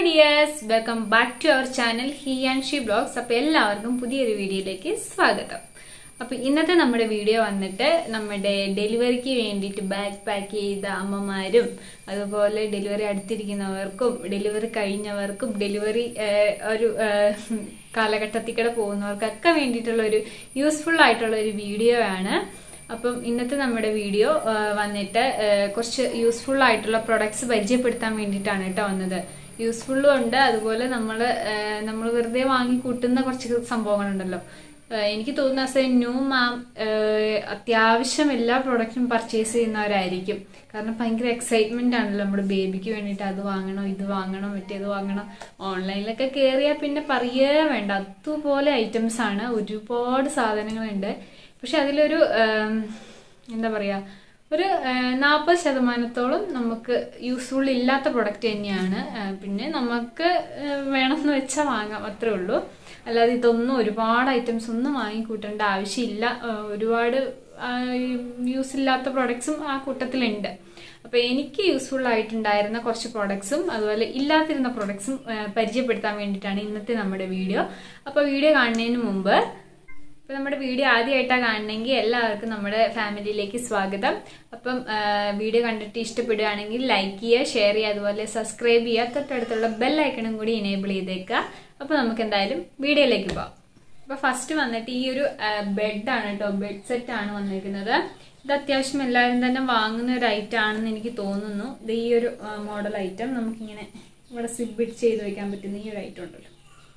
Dears welcome back to our channel he and she blogs അപ്പൊ എല്ലാവർക്കും പുതിയൊരു വീഡിയോയിലേക്ക് സ്വാഗതം അപ്പൊ ഇന്നത്തെ നമ്മുടെ വീഡിയോ വന്നിട്ട് നമ്മുടെ ഡെലിവറിക്ക് വേണ്ടിയിട്ട് ബാഗ് പാക്ക് ചെയ്ത അമ്മമാരും അതുപോലെ ഡെലിവറി അടുത്തിരിക്കുന്നവർക്കും ഡെലിവറി കഴിഞ്ഞവർക്കും ഡെലിവറി ഒരു ഏഹ്, കാലഘട്ടത്തിൽ കൂടെ പോകുന്നവർക്കൊക്കെ വേണ്ടിയിട്ടുള്ള ഒരു യൂസ്ഫുൾ ആയിട്ടുള്ള ഒരു വീഡിയോ ആണ് അപ്പം ഇന്നത്തെ നമ്മുടെ വീഡിയോ ആ, വന്നിട്ട് ആ, കുറച്ച് യൂസ്ഫുൾ ആയിട്ടുള്ള പ്രൊഡക്ട്സ് പരിചയപ്പെടുത്താൻ വേണ്ടിയിട്ടാണ് കേട്ടോ വന്നത് യൂസ്ഫുള്ളും ഉണ്ട് അതുപോലെ നമ്മൾ നമ്മൾ വെറുതെ വാങ്ങി കൂട്ടുന്ന കുറച്ച് സംഭവങ്ങളുണ്ടല്ലോ ആ, എനിക്ക് തോന്നുന്ന ആസ് എ ന്യൂ മാം അത്യാവശ്യം എല്ലാ പ്രോഡക്റ്റും പർച്ചേസ് ചെയ്യുന്നവരായിരിക്കും കാരണം ഭയങ്കര എക്സൈറ്റ്മെന്റ് ആണല്ലോ നമ്മുടെ ബേബിക്ക് വേണ്ടിയിട്ട് അത് വാങ്ങണം ഇത് വാങ്ങണം മറ്റേത് വാങ്ങണം ഓൺലൈനിലൊക്കെ കയറിയാൽ പിന്നെ പറയേ വേണ്ട അതുപോലെ ഐറ്റംസ് ആണ് ഒരുപാട് സാധനങ്ങളുണ്ട് പക്ഷെ അതിലൊരു ആം, എന്താ പറയാ ഒരു നാൽപ്പത് ശതമാനത്തോളം നമുക്ക് യൂസ്ഫുൾ ഇല്ലാത്ത പ്രൊഡക്റ്റ് തന്നെയാണ് ആ, പിന്നെ നമുക്ക് ആ, വേണമെന്ന് വെച്ചാൽ വാങ്ങാം അത്രേ ഉള്ളൂ അല്ലാതെ ഇതൊന്നും ഒരുപാട് ഐറ്റംസ് ഒന്നും വാങ്ങിക്കൂട്ടേണ്ട ആവശ്യമില്ല ആ, ഒരുപാട് യൂസ് ഇല്ലാത്ത പ്രൊഡക്ട്സും ആ കൂട്ടത്തിലുണ്ട് അപ്പൊ എനിക്ക് യൂസ്ഫുൾ ആയിട്ടുണ്ടായിരുന്ന കുറച്ച് പ്രോഡക്ട്സും അതുപോലെ ഇല്ലാതിരുന്ന പ്രോഡക്ട്സും പരിചയപ്പെടുത്താൻ വേണ്ടിയിട്ടാണ് ഇന്നത്തെ നമ്മുടെ വീഡിയോ അപ്പൊ വീഡിയോ കാണുന്നതിന് മുമ്പ് ഇപ്പൊ നമ്മുടെ വീഡിയോ ആദ്യമായിട്ടാണ് കാണണമെങ്കിൽ എല്ലാവർക്കും നമ്മുടെ ഫാമിലിയിലേക്ക് സ്വാഗതം അപ്പം ആ, വീഡിയോ കണ്ടിട്ട് ഇഷ്ടപ്പെടുകയാണെങ്കിൽ ലൈക്ക് ചെയ്യുക ഷെയർ ചെയ്യുക അതുപോലെ സബ്സ്ക്രൈബ് ചെയ്യുക തൊട്ടടുത്തുള്ള ബെൽ ഐക്കണും കൂടി എനേബിൾ ചെയ്തേക്കുക അപ്പൊ നമുക്ക് എന്തായാലും വീഡിയോയിലേക്ക് പോവാം അപ്പൊ ഫസ്റ്റ് വന്നിട്ട് ഈ ഒരു ബെഡാണ് കേട്ടോ ബെഡ് സെറ്റ് ആണ് വന്നിരിക്കുന്നത് ഇത് അത്യാവശ്യം എല്ലാവരും തന്നെ വാങ്ങുന്ന ഒരു ഐറ്റം ആണെന്ന് എനിക്ക് തോന്നുന്നു ഇത് ഈ ഒരു മോഡൽ ഐറ്റം നമുക്കിങ്ങനെ ഇവിടെ സിബിറ്റ് ചെയ്ത് വെക്കാൻ പറ്റുന്ന ഈ ഒരു ഐറ്റം ഉണ്ടല്ലോ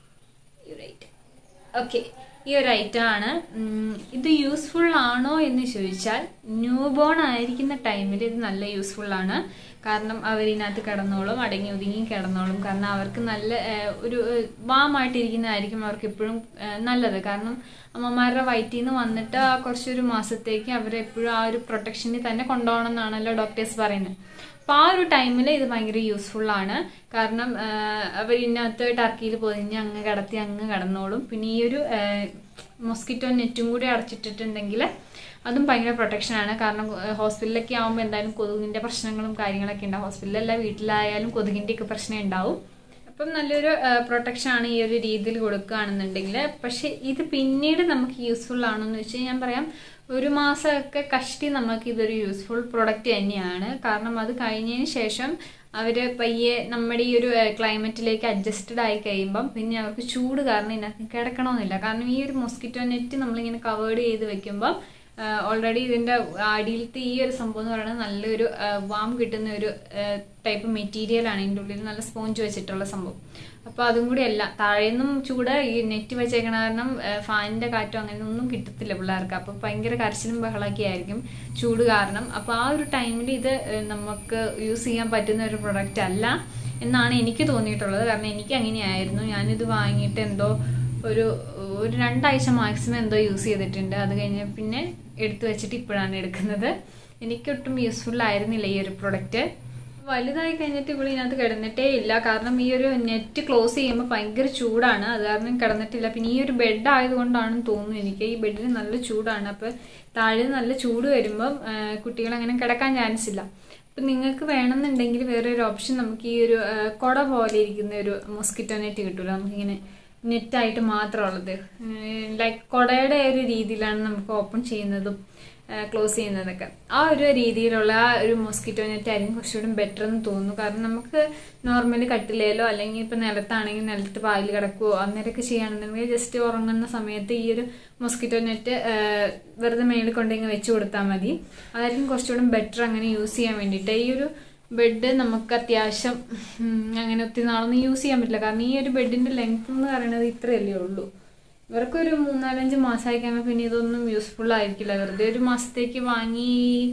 ഈ ഒരു ഐറ്റം ഓക്കെ ഈ ഒരു ഐറ്റം ആണ് ഉം, ഇത് യൂസ്ഫുൾ ആണോ എന്ന് ചോദിച്ചാൽ ന്യൂ ബോൺ ആയിരിക്കുന്ന ടൈമിൽ ഇത് നല്ല യൂസ്ഫുൾ ആണ് കാരണം അവരിനകത്ത് കിടന്നോളും അടങ്ങി ഒതുങ്ങി കിടന്നോളും കാരണം അവർക്ക് നല്ല ഏഹ്, ഒരു വാമായിട്ടിരിക്കുന്നതായിരിക്കും അവർക്ക് എപ്പോഴും നല്ലത് കാരണം അമ്മമാരുടെ വയറ്റിൽ നിന്ന് വന്നിട്ട് ആ കുറച്ചൊരു മാസത്തേക്ക് അവരെപ്പോഴും ആ ഒരു പ്രൊട്ടക്ഷനിൽ തന്നെ കൊണ്ടുപോകണം എന്നാണല്ലോ ഡോക്ടേഴ്സ് പറയുന്നത് അപ്പൊ ആ ഒരു ടൈമിൽ ഇത് ഭയങ്കര യൂസ്ഫുൾ ആണ് കാരണം അവർ ഇതിനകത്ത് ടർക്കിയിൽ പൊതിഞ്ഞ് അങ്ങ് കിടത്തി അങ്ങ് കിടന്നോളും പിന്നെ ഈ ഒരു മൊസ്കിറ്റോ നെറ്റും കൂടി അടച്ചിട്ടിട്ടുണ്ടെങ്കിൽ അതും ഭയങ്കര പ്രൊട്ടക്ഷൻ ആണ് കാരണം ഹോസ്പിറ്റലിലൊക്കെ ആകുമ്പോൾ എന്തായാലും കൊതുകിന്റെ പ്രശ്നങ്ങളും കാര്യങ്ങളൊക്കെ ഉണ്ടാവും ഹോസ്പിറ്റലിലല്ല വീട്ടിലായാലും കൊതുകിന്റെ ഒക്കെ പ്രശ്നം ഉണ്ടാവും അപ്പം നല്ലൊരു പ്രൊട്ടക്ഷൻ ആണ് ഈ ഒരു രീതിയിൽ കൊടുക്കുകയാണെന്നുണ്ടെങ്കിൽ പക്ഷെ ഇത് പിന്നീട് നമുക്ക് യൂസ്ഫുൾ ആണോ എന്ന് വെച്ചാൽ ഞാൻ പറയാം ഒരു മാസമൊക്കെ കഷ്ടി നമുക്ക് ഇതൊരു യൂസ്ഫുൾ പ്രൊഡക്റ്റ് തന്നെയാണ് കാരണം അത് കഴിഞ്ഞതിന് ശേഷം അവര് പയ്യെ നമ്മുടെ ഈ ഒരു ക്ലൈമറ്റിലേക്ക് അഡ്ജസ്റ്റഡ് ആയി കഴിയുമ്പം പിന്നെ അവർക്ക് ചൂട് കാരണം ഇതിനകത്ത് കിടക്കണമെന്നില്ല കാരണം ഈ ഒരു മൊസ്കിറ്റോ നെറ്റ് നമ്മളിങ്ങനെ കവേർഡ് ചെയ്ത് വെക്കുമ്പം ഓൾറെഡി ഇതിന്റെ അടിയിലത്തെ ഈ ഒരു സംഭവം എന്ന് പറയുന്നത് നല്ലൊരു വാം കിട്ടുന്ന ഒരു ടൈപ്പ് മെറ്റീരിയൽ ആണ് ഇതിൻ്റെ ഉള്ളിൽ നല്ല സ്പോഞ്ച് വെച്ചിട്ടുള്ള സംഭവം അപ്പൊ അതും കൂടി അല്ല താഴേന്നും ചൂട് ഈ നെറ്റ് വെച്ചേക്കണ കാരണം ഫാനിന്റെ കാറ്റോ അങ്ങനെ ഒന്നും കിട്ടത്തില്ല പിള്ളേർക്ക് അപ്പൊ ഭയങ്കര കരച്ചിലും ബഹളമൊക്കെ ആയിരിക്കും ചൂട് കാരണം അപ്പൊ ആ ഒരു ടൈമിൽ ഇത് ഏഹ്, നമുക്ക് യൂസ് ചെയ്യാൻ പറ്റുന്ന ഒരു പ്രൊഡക്റ്റ് അല്ല എന്നാണ് എനിക്ക് തോന്നിയിട്ടുള്ളത് കാരണം എനിക്ക് അങ്ങനെയായിരുന്നു ഞാനിത് വാങ്ങിയിട്ട് എന്തോ ഒരു ഒരു രണ്ടാഴ്ച മാക്സിമം എന്തോ യൂസ് ചെയ്തിട്ടുണ്ട് അത് കഴിഞ്ഞ് പിന്നെ എടുത്തു വെച്ചിട്ട് ഇപ്പോഴാണ് എടുക്കുന്നത് എനിക്കൊട്ടും യൂസ്ഫുൾ ആയിരുന്നില്ല ഈ ഒരു പ്രൊഡക്റ്റ് വലുതായി കഴിഞ്ഞിട്ട് ഇവിടെ ഇതിനകത്ത് കിടന്നിട്ടേ ഇല്ല കാരണം ഈ ഒരു നെറ്റ് ക്ലോസ് ചെയ്യുമ്പോൾ ഭയങ്കര ചൂടാണ് അത് കാരണം കിടന്നിട്ടില്ല പിന്നെ ഈ ഒരു ബെഡ് ആയതുകൊണ്ടാണെന്ന് തോന്നുന്നു എനിക്ക് ഈ ബെഡിന് നല്ല ചൂടാണ് അപ്പൊ താഴെ നല്ല ചൂട് വരുമ്പം കുട്ടികൾ അങ്ങനെ കിടക്കാൻ ചാൻസ് ഇല്ല അപ്പൊ നിങ്ങൾക്ക് വേണമെന്നുണ്ടെങ്കിൽ വേറെ ഒരു ഓപ്ഷൻ നമുക്ക് ഈ ഒരു ആ, കുട പോലെ ഇരിക്കുന്ന ഒരു മൊസ്കിറ്റോ നെറ്റ് കിട്ടൂല നമുക്കിങ്ങനെ നെറ്റായിട്ട് മാത്രമുള്ളത് ലൈക്ക് കുടയുടെ ഒരു രീതിയിലാണ് നമുക്ക് ഓപ്പൺ ചെയ്യുന്നതും ക്ലോസ് ചെയ്യുന്നതൊക്കെ ആ ഒരു രീതിയിലുള്ള ആ ഒരു മൊസ്കിറ്റോ നെറ്റ് ആയിരിക്കും കുറച്ചുകൂടി ബെറ്റർ എന്ന് തോന്നുന്നു കാരണം നമുക്ക് നോർമലി കട്ടിലേലോ അല്ലെങ്കിൽ ഇപ്പൊ നിലത്താണെങ്കിൽ നിലത്ത് പാല് കിടക്കുകയോ അന്നേരമൊക്കെ ചെയ്യുകയാണെന്നുണ്ടെങ്കിൽ ജസ്റ്റ് ഉറങ്ങുന്ന സമയത്ത് ഈ ഒരു മൊസ്കിറ്റോ നെറ്റ് വെറുതെ മേളിൽ കൊണ്ടിങ്ങനെ വെച്ച് കൊടുത്താൽ മതി അതായിരിക്കും കുറച്ചുകൂടി ബെറ്റർ അങ്ങനെ യൂസ് ചെയ്യാൻ വേണ്ടിയിട്ട് ഈ ഒരു ബെഡ് നമുക്ക് അത്യാവശ്യം ഉം, അങ്ങനെ ഒത്തിരി നാളൊന്നും യൂസ് ചെയ്യാൻ പറ്റില്ല കാരണം ഈ ഒരു ബെഡിന്റെ ലെങ്ത് എന്ന് പറയുന്നത് ഇത്രയല്ലേ ഉള്ളൂ ഇവർക്കൊരു മൂന്നാലഞ്ച് മാസമായി കഴിയുമ്പോൾ പിന്നെ ഇതൊന്നും യൂസ്ഫുൾ ആയിരിക്കില്ല വെറുതെ ഒരു മാസത്തേക്ക് വാങ്ങി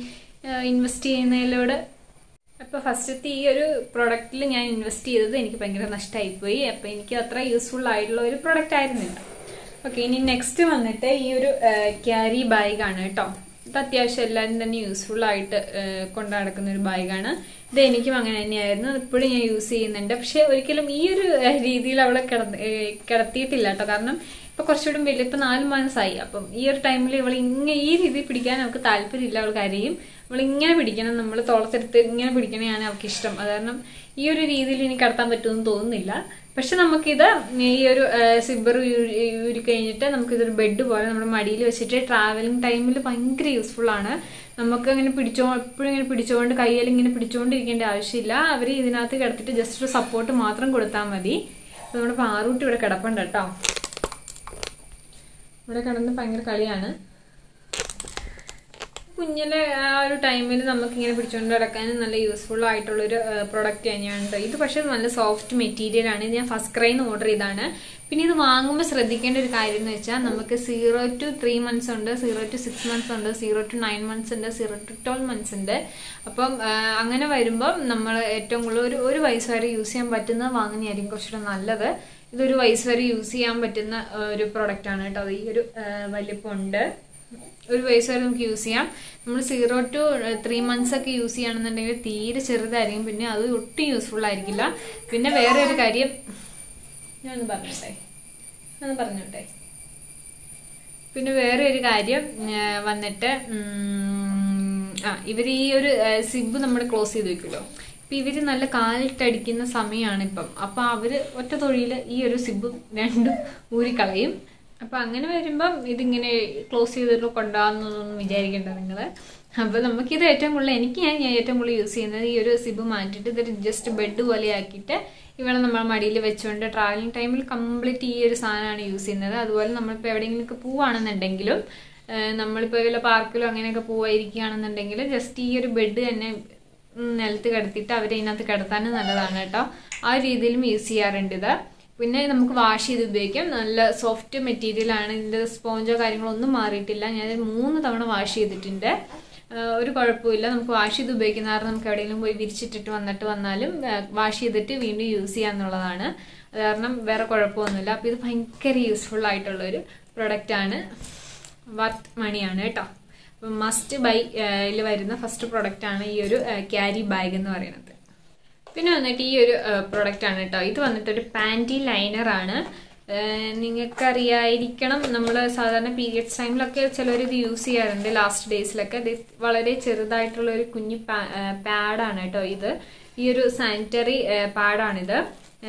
ഇൻവെസ്റ്റ് ചെയ്യുന്നതിലൂടെ അപ്പൊ ഫസ്റ്റത്തെ ഈ ഒരു പ്രൊഡക്റ്റിൽ ഞാൻ ഇൻവെസ്റ്റ് ചെയ്തത് എനിക്ക് ഭയങ്കര നഷ്ടമായി പോയി അപ്പൊ എനിക്ക് അത്ര യൂസ്ഫുൾ ആയിട്ടുള്ള ഒരു പ്രൊഡക്റ്റ് ആയിരുന്നില്ല ഓക്കെ ഇനി നെക്സ്റ്റ് വന്നിട്ട് ഈ ഒരു ക്യാരി ബാഗ് ആണ് കേട്ടോ ഇത് അത്യാവശ്യം എല്ലാവരും തന്നെ യൂസ്ഫുൾ ആയിട്ട് കൊണ്ടു നടക്കുന്ന ഒരു ബാഗാണ് ഇത് എനിക്കും അങ്ങനെ തന്നെയായിരുന്നു ഇപ്പോഴും ഞാൻ യൂസ് ചെയ്യുന്നുണ്ട് പക്ഷെ ഒരിക്കലും ഈ ഒരു ഏഹ്, രീതിയിൽ അവളെ കിടന്ന് ഏഹ്, കിടത്തിയിട്ടില്ല കേട്ടോ കാരണം ഇപ്പൊ കുറച്ചുകൂടി വലിയ ഇപ്പൊ നാല് മാസമായി അപ്പം ഈ ഒരു ടൈമിൽ ഇവൾ ഇങ്ങനെ ഈ രീതിയിൽ പിടിക്കാൻ അവൾക്ക് താല്പര്യമില്ല അവൾ കരയും ഇവൾ ഇങ്ങനെ പിടിക്കണം നമ്മൾ തോളത്തെടുത്ത് ഇങ്ങനെ പിടിക്കണതാണ് അവൾക്ക് ഇഷ്ടം അത് കാരണം ഈ ഒരു രീതിയിൽ ഇനി കടത്താൻ പറ്റുമെന്ന് തോന്നുന്നില്ല പക്ഷെ നമുക്കിത് ഈ ഒരു സിബർ ഊരി കഴിഞ്ഞിട്ട് നമുക്കിതൊരു ബെഡ് പോലെ നമ്മുടെ മടിയിൽ വെച്ചിട്ട് ട്രാവലിംഗ് ടൈമിൽ ഭയങ്കര യൂസ്ഫുൾ ആണ് നമുക്ക് അങ്ങനെ പിടിച്ചോ എപ്പോഴും ഇങ്ങനെ പിടിച്ചുകൊണ്ട് കയ്യിൽ ഇങ്ങനെ പിടിച്ചുകൊണ്ടിരിക്കേണ്ട ആവശ്യമില്ല അവർ ഇതിനകത്ത് കിടത്തിട്ട് ജസ്റ്റ് ഒരു സപ്പോർട്ട് മാത്രം കൊടുത്താൽ മതി അപ്പൊ നമ്മുടെ പാറൂട്ടി ഇവിടെ കിടപ്പുണ്ട് കേട്ടോ ഇവിടെ കിടന്ന് ഭയങ്കര കളിയാണ് കുഞ്ഞിലെ ആ ഒരു ടൈമിൽ നമുക്ക് ഇങ്ങനെ പിടിച്ചുകൊണ്ട് നടക്കാനും നല്ല യൂസ്ഫുൾ ആയിട്ടുള്ളൊരു പ്രൊഡക്റ്റ് തന്നെയാണ് ട്ടോ. ഇത് പക്ഷേ നല്ല സോഫ്റ്റ് മെറ്റീരിയൽ ആണ് ഇത് ഞാൻ ഫസ്റ്റ് ക്രൈന്ന് ഓർഡർ ചെയ്താണ് പിന്നെ ഇത് വാങ്ങുമ്പോൾ ശ്രദ്ധിക്കേണ്ട ഒരു കാര്യം എന്ന് വെച്ചാൽ നമുക്ക് സീറോ ടു ത്രീ മന്ത്സ് ഉണ്ട് സീറോ ടു സിക്സ് മന്ത്സ് ഉണ്ട് സീറോ ടു നയൻ മന്ത്സ് ഉണ്ട് സീറോ ടു ട്വൽവ് മന്ത്സ് ഉണ്ട് അപ്പം ആ, അങ്ങനെ വരുമ്പം നമ്മൾ ഏറ്റവും കൂടുതൽ ഒരു ഒരു വയസ്സ് വരെ യൂസ് ചെയ്യാൻ പറ്റുന്നത് വാങ്ങുന്നതായിരിക്കും കുറച്ചുകൂടെ നല്ലത് ഇതൊരു വയസ്സ് വരെ യൂസ് ചെയ്യാൻ പറ്റുന്ന ആ, ഒരു പ്രൊഡക്റ്റ് ആണ് കേട്ടോ അത് ഈ ഒരു ആ, വലിപ്പമുണ്ട് ഒരു വയസ്സ് വരെ നമുക്ക് യൂസ് ചെയ്യാം നമ്മൾ സീറോ ടു ത്രീ മന്ത്സ് ഒക്കെ യൂസ് ചെയ്യുകയാണെന്നുണ്ടെങ്കിൽ തീരെ ചെറുതായിരിക്കും പിന്നെ അത് ഒട്ടും യൂസ്ഫുൾ ആയിരിക്കില്ല പിന്നെ വേറെ ഒരു കാര്യം ഞാനൊന്ന് പറഞ്ഞോട്ടെ ഞാനൊന്ന് പറഞ്ഞോട്ടെ പിന്നെ വേറെ ഒരു കാര്യം ആ, വന്നിട്ട് ഉം, ആ ഇവർ ഈ ഒരു സിബ് നമ്മൾ ക്ലോസ് ചെയ്ത് വെക്കുമല്ലോ ഇപ്പൊ ഇവര് നല്ല കാലിട്ടടിക്കുന്ന സമയമാണ് ഇപ്പം അപ്പൊ അവര് ഒറ്റ തൊഴിയിൽ ഈ ഒരു സിബ് രണ്ടും ഊരിക്കളയും അപ്പൊ അങ്ങനെ വരുമ്പം ഇതിങ്ങനെ ക്ലോസ് ചെയ്തിട്ട് കൊണ്ടുപോകാന്നൊന്നും വിചാരിക്കേണ്ട നിങ്ങള് അപ്പൊ നമുക്കിത് ഏറ്റവും കൂടുതൽ എനിക്ക് ഞാൻ ഞാൻ ഏറ്റവും കൂടുതൽ യൂസ് ചെയ്യുന്നത് ഈ ഒരു സിബ് മാറ്റിയിട്ട് ഇതൊരു ജസ്റ്റ് ബെഡ് പോലെ ആക്കിയിട്ട് ഇവളെ നമ്മൾ മടിയിൽ വെച്ചുകൊണ്ട് ട്രാവലിംഗ് ടൈമിൽ കംപ്ലീറ്റ് ഈ ഒരു സാധനമാണ് യൂസ് ചെയ്യുന്നത് അതുപോലെ നമ്മളിപ്പോൾ എവിടെയെങ്കിലുമൊക്കെ പോവാണെന്നുണ്ടെങ്കിലും ഏഹ് നമ്മളിപ്പോൾ വല്ല പാർക്കിലോ അങ്ങനെയൊക്കെ പോവായിരിക്കുകയാണെന്നുണ്ടെങ്കിൽ ജസ്റ്റ് ഈ ഒരു ബെഡ് തന്നെ ഉം, നിലത്ത് കിടത്തിയിട്ട് അവരെ ഇതിനകത്ത് കിടത്താനും നല്ലതാണ് കേട്ടോ ആ രീതിയിലും യൂസ് ചെയ്യാറുണ്ട് ഇത് പിന്നെ നമുക്ക് വാഷ് ചെയ്ത് ഉപയോഗിക്കാം നല്ല സോഫ്റ്റ് മെറ്റീരിയൽ ആണ് ഇതിന്റെ സ്പോഞ്ചോ കാര്യങ്ങളോ ഒന്നും മാറിയിട്ടില്ല ഞാൻ മൂന്ന് തവണ വാഷ് ചെയ്തിട്ടുണ്ട് ആഹ് ഒരു കുഴപ്പമില്ല നമുക്ക് വാഷ് ചെയ്ത് ഉപയോഗിക്കുന്ന കാരണം നമുക്ക് എവിടെയെങ്കിലും പോയി വിരിച്ചിട്ടിട്ട് വന്നിട്ട് വന്നാലും വാഷ് ചെയ്തിട്ട് വീണ്ടും യൂസ് ചെയ്യാന്നുള്ളതാണ് അത് കാരണം വേറെ കുഴപ്പമൊന്നുമില്ല അപ്പോൾ ഇത് ഭയങ്കര യൂസ്ഫുൾ ആയിട്ടുള്ള ഒരു പ്രൊഡക്റ്റ് ആണ് വർത്ത് മണിയാണ് കേട്ടോ അപ്പം മസ്റ്റ് ബൈ യിൽ വരുന്ന ഫസ്റ്റ് പ്രൊഡക്റ്റ് ആണ് ഈ ഒരു ക്യാരി ബാഗ് എന്ന് പറയുന്നത് പിന്നെ വന്നിട്ട് ഈ ഒരു പ്രൊഡക്റ്റ് ആണ് കേട്ടോ ഇത് വന്നിട്ട് ഒരു പാൻറ്റി ലൈനർ ആണ് നിങ്ങൾക്കറിയായിരിക്കണം നമ്മൾ സാധാരണ പീരിയഡ്സ് ടൈമിലൊക്കെ ചിലർ ഇത് യൂസ് ചെയ്യാറുണ്ട് ലാസ്റ്റ് ഡേയ്സിലൊക്കെ ഇത് വളരെ ചെറുതായിട്ടുള്ള ഒരു കുഞ്ഞു പാഡാണ് കേട്ടോ ഇത് ഈ ഒരു സാനിറ്ററി പാഡാണിത്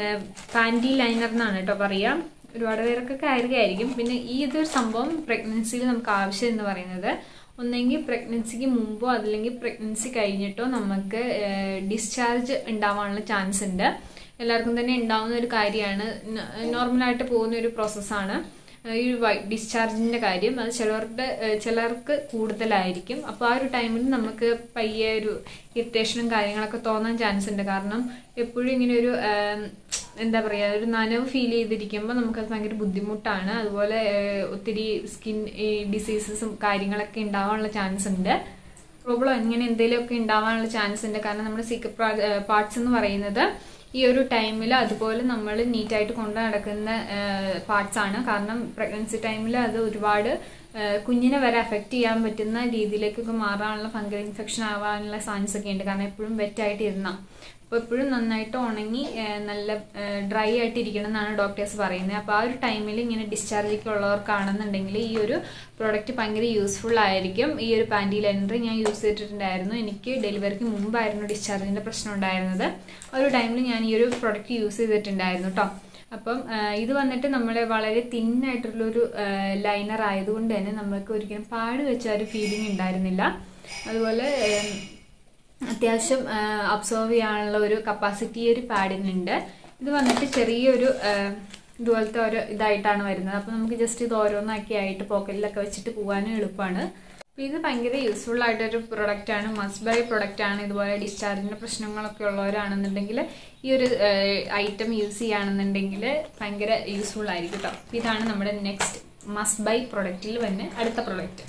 പാൻറ്റി ലൈനർ എന്നാണ് കേട്ടോ പറയാം ഒരുപാട് പേരൊക്കെ അറിയായിരിക്കും പിന്നെ ഈ ഇതൊരു സംഭവം പ്രഗ്നൻസിയിൽ നമുക്ക് ആവശ്യം എന്ന് പറയുന്നത് ഒന്നെങ്കിൽ പ്രഗ്നൻസിക്ക് മുമ്പോ അതല്ലെങ്കിൽ പ്രഗ്നൻസി കഴിഞ്ഞിട്ടോ നമുക്ക് ഡിസ്ചാർജ് ഉണ്ടാവാനുള്ള ചാൻസ് ഉണ്ട് എല്ലാവർക്കും തന്നെ ഉണ്ടാവുന്ന ഒരു കാര്യമാണ് നോർമലായിട്ട് പോകുന്ന ഒരു പ്രോസസ്സാണ് ഈ ഒരു ഡിസ്ചാർജിന്റെ കാര്യം അത് ചിലവരുടെ ഏഹ് ചിലർക്ക് കൂടുതലായിരിക്കും അപ്പോൾ ആ ഒരു ടൈമിൽ നമുക്ക് പയ്യെ ഒരു ഇറിറ്റേഷനും കാര്യങ്ങളൊക്കെ തോന്നാൻ ചാൻസ് ഉണ്ട് കാരണം എപ്പോഴും ഇങ്ങനെ ഒരു ഏഹ്, എന്താ പറയുക ഒരു നനവ് ഫീൽ ചെയ്തിരിക്കുമ്പോൾ നമുക്കത് ഭയങ്കര ബുദ്ധിമുട്ടാണ് അതുപോലെ ഏഹ്, ഒത്തിരി സ്കിൻ ഡിസീസസും കാര്യങ്ങളൊക്കെ ഉണ്ടാവാനുള്ള ചാൻസ് ഉണ്ട് പ്രോബ്ലം ഇങ്ങനെ എന്തെങ്കിലുമൊക്കെ ഉണ്ടാവാനുള്ള ചാൻസ് ഉണ്ട് കാരണം നമ്മുടെ സീക്രട്ട് പാർട്സ് എന്ന് പറയുന്നത് ഈ ഒരു ടൈമിൽ അതുപോലെ നമ്മൾ നീറ്റായിട്ട് കൊണ്ടു നടക്കുന്ന പാർട്സ് ആണ് കാരണം പ്രഗ്നൻസി ടൈമിൽ അത് ഒരുപാട് ആ, കുഞ്ഞിനെ വരെ അഫക്റ്റ് ചെയ്യാൻ പറ്റുന്ന രീതിയിലേക്കൊക്കെ മാറാനുള്ള ഫംഗൽ ഇൻഫെക്ഷൻ ആവാനുള്ള ചാൻസ് ഒക്കെ ഉണ്ട് കാരണം എപ്പോഴും വെറ്റായിട്ട് ഇരുന്ന അപ്പോൾ എപ്പോഴും നന്നായിട്ട് ഉണങ്ങി ആ, നല്ല ഡ്രൈ ആയിട്ട് ഇരിക്കണം എന്നാണ് ഡോക്ടേഴ്സ് പറയുന്നത് അപ്പോൾ ആ ഒരു ടൈമിൽ ഇങ്ങനെ ഡിസ്ചാർജ് ഒക്കെ ഉള്ളവർക്കാണെന്നുണ്ടെങ്കിൽ ഈ ഒരു പ്രോഡക്റ്റ് ഭയങ്കര യൂസ്ഫുൾ ആയിരിക്കും ഈ ഒരു പാൻറ്റി ലൈനർ ഞാൻ യൂസ് ചെയ്തിട്ടുണ്ടായിരുന്നു എനിക്ക് ഡെലിവറിക്ക് മുമ്പായിരുന്നു ഡിസ്ചാർജിന്റെ പ്രശ്നം ഉണ്ടായിരുന്നത് ആ ഒരു ടൈമിൽ ഞാൻ ഈ ഒരു പ്രോഡക്റ്റ് യൂസ് ചെയ്തിട്ടുണ്ടായിരുന്നു കേട്ടോ അപ്പം ആ, ഇത് വന്നിട്ട് നമ്മളെ വളരെ തിന്നായിട്ടുള്ളൊരു ലൈനർ ആയതുകൊണ്ട് തന്നെ നമ്മൾക്ക് ഒരിക്കലും പാട് വെച്ച ഒരു ഫീലിംഗ് ഉണ്ടായിരുന്നില്ല അതുപോലെ ഏം, അത്യാവശ്യം അബ്സോർവ് ചെയ്യാനുള്ള ഒരു കപ്പാസിറ്റി ഒരു പാഡിനുണ്ട് ഇത് വന്നിട്ട് ചെറിയൊരു ആ, ഇതുപോലത്തെ ഒരു ഇതായിട്ടാണ് വരുന്നത് അപ്പോൾ നമുക്ക് ജസ്റ്റ് ഇത് ഓരോന്നാക്കി ആയിട്ട് പോക്കറ്റിലൊക്കെ വെച്ചിട്ട് പോകാനും എളുപ്പമാണ് അപ്പോൾ ഇത് ഭയങ്കര യൂസ്ഫുൾ ആയിട്ടൊരു പ്രൊഡക്റ്റ് ആണ് മസ്റ്റ് ബൈ പ്രൊഡക്റ്റ് ആണ് ഇതുപോലെ ഡിസ്ചാർജിന്റെ പ്രശ്നങ്ങളൊക്കെ ഉള്ളവരാണെന്നുണ്ടെങ്കിൽ ഈ ഒരു ഐറ്റം യൂസ് ചെയ്യുകയാണെന്നുണ്ടെങ്കിൽ ഭയങ്കര യൂസ്ഫുൾ ആയിരിക്കും കേട്ടോ ഇതാണ് നമ്മുടെ നെക്സ്റ്റ് മസ്റ്റ് ബൈ പ്രൊഡക്റ്റിൽ വന്നെ അടുത്ത പ്രൊഡക്റ്റ്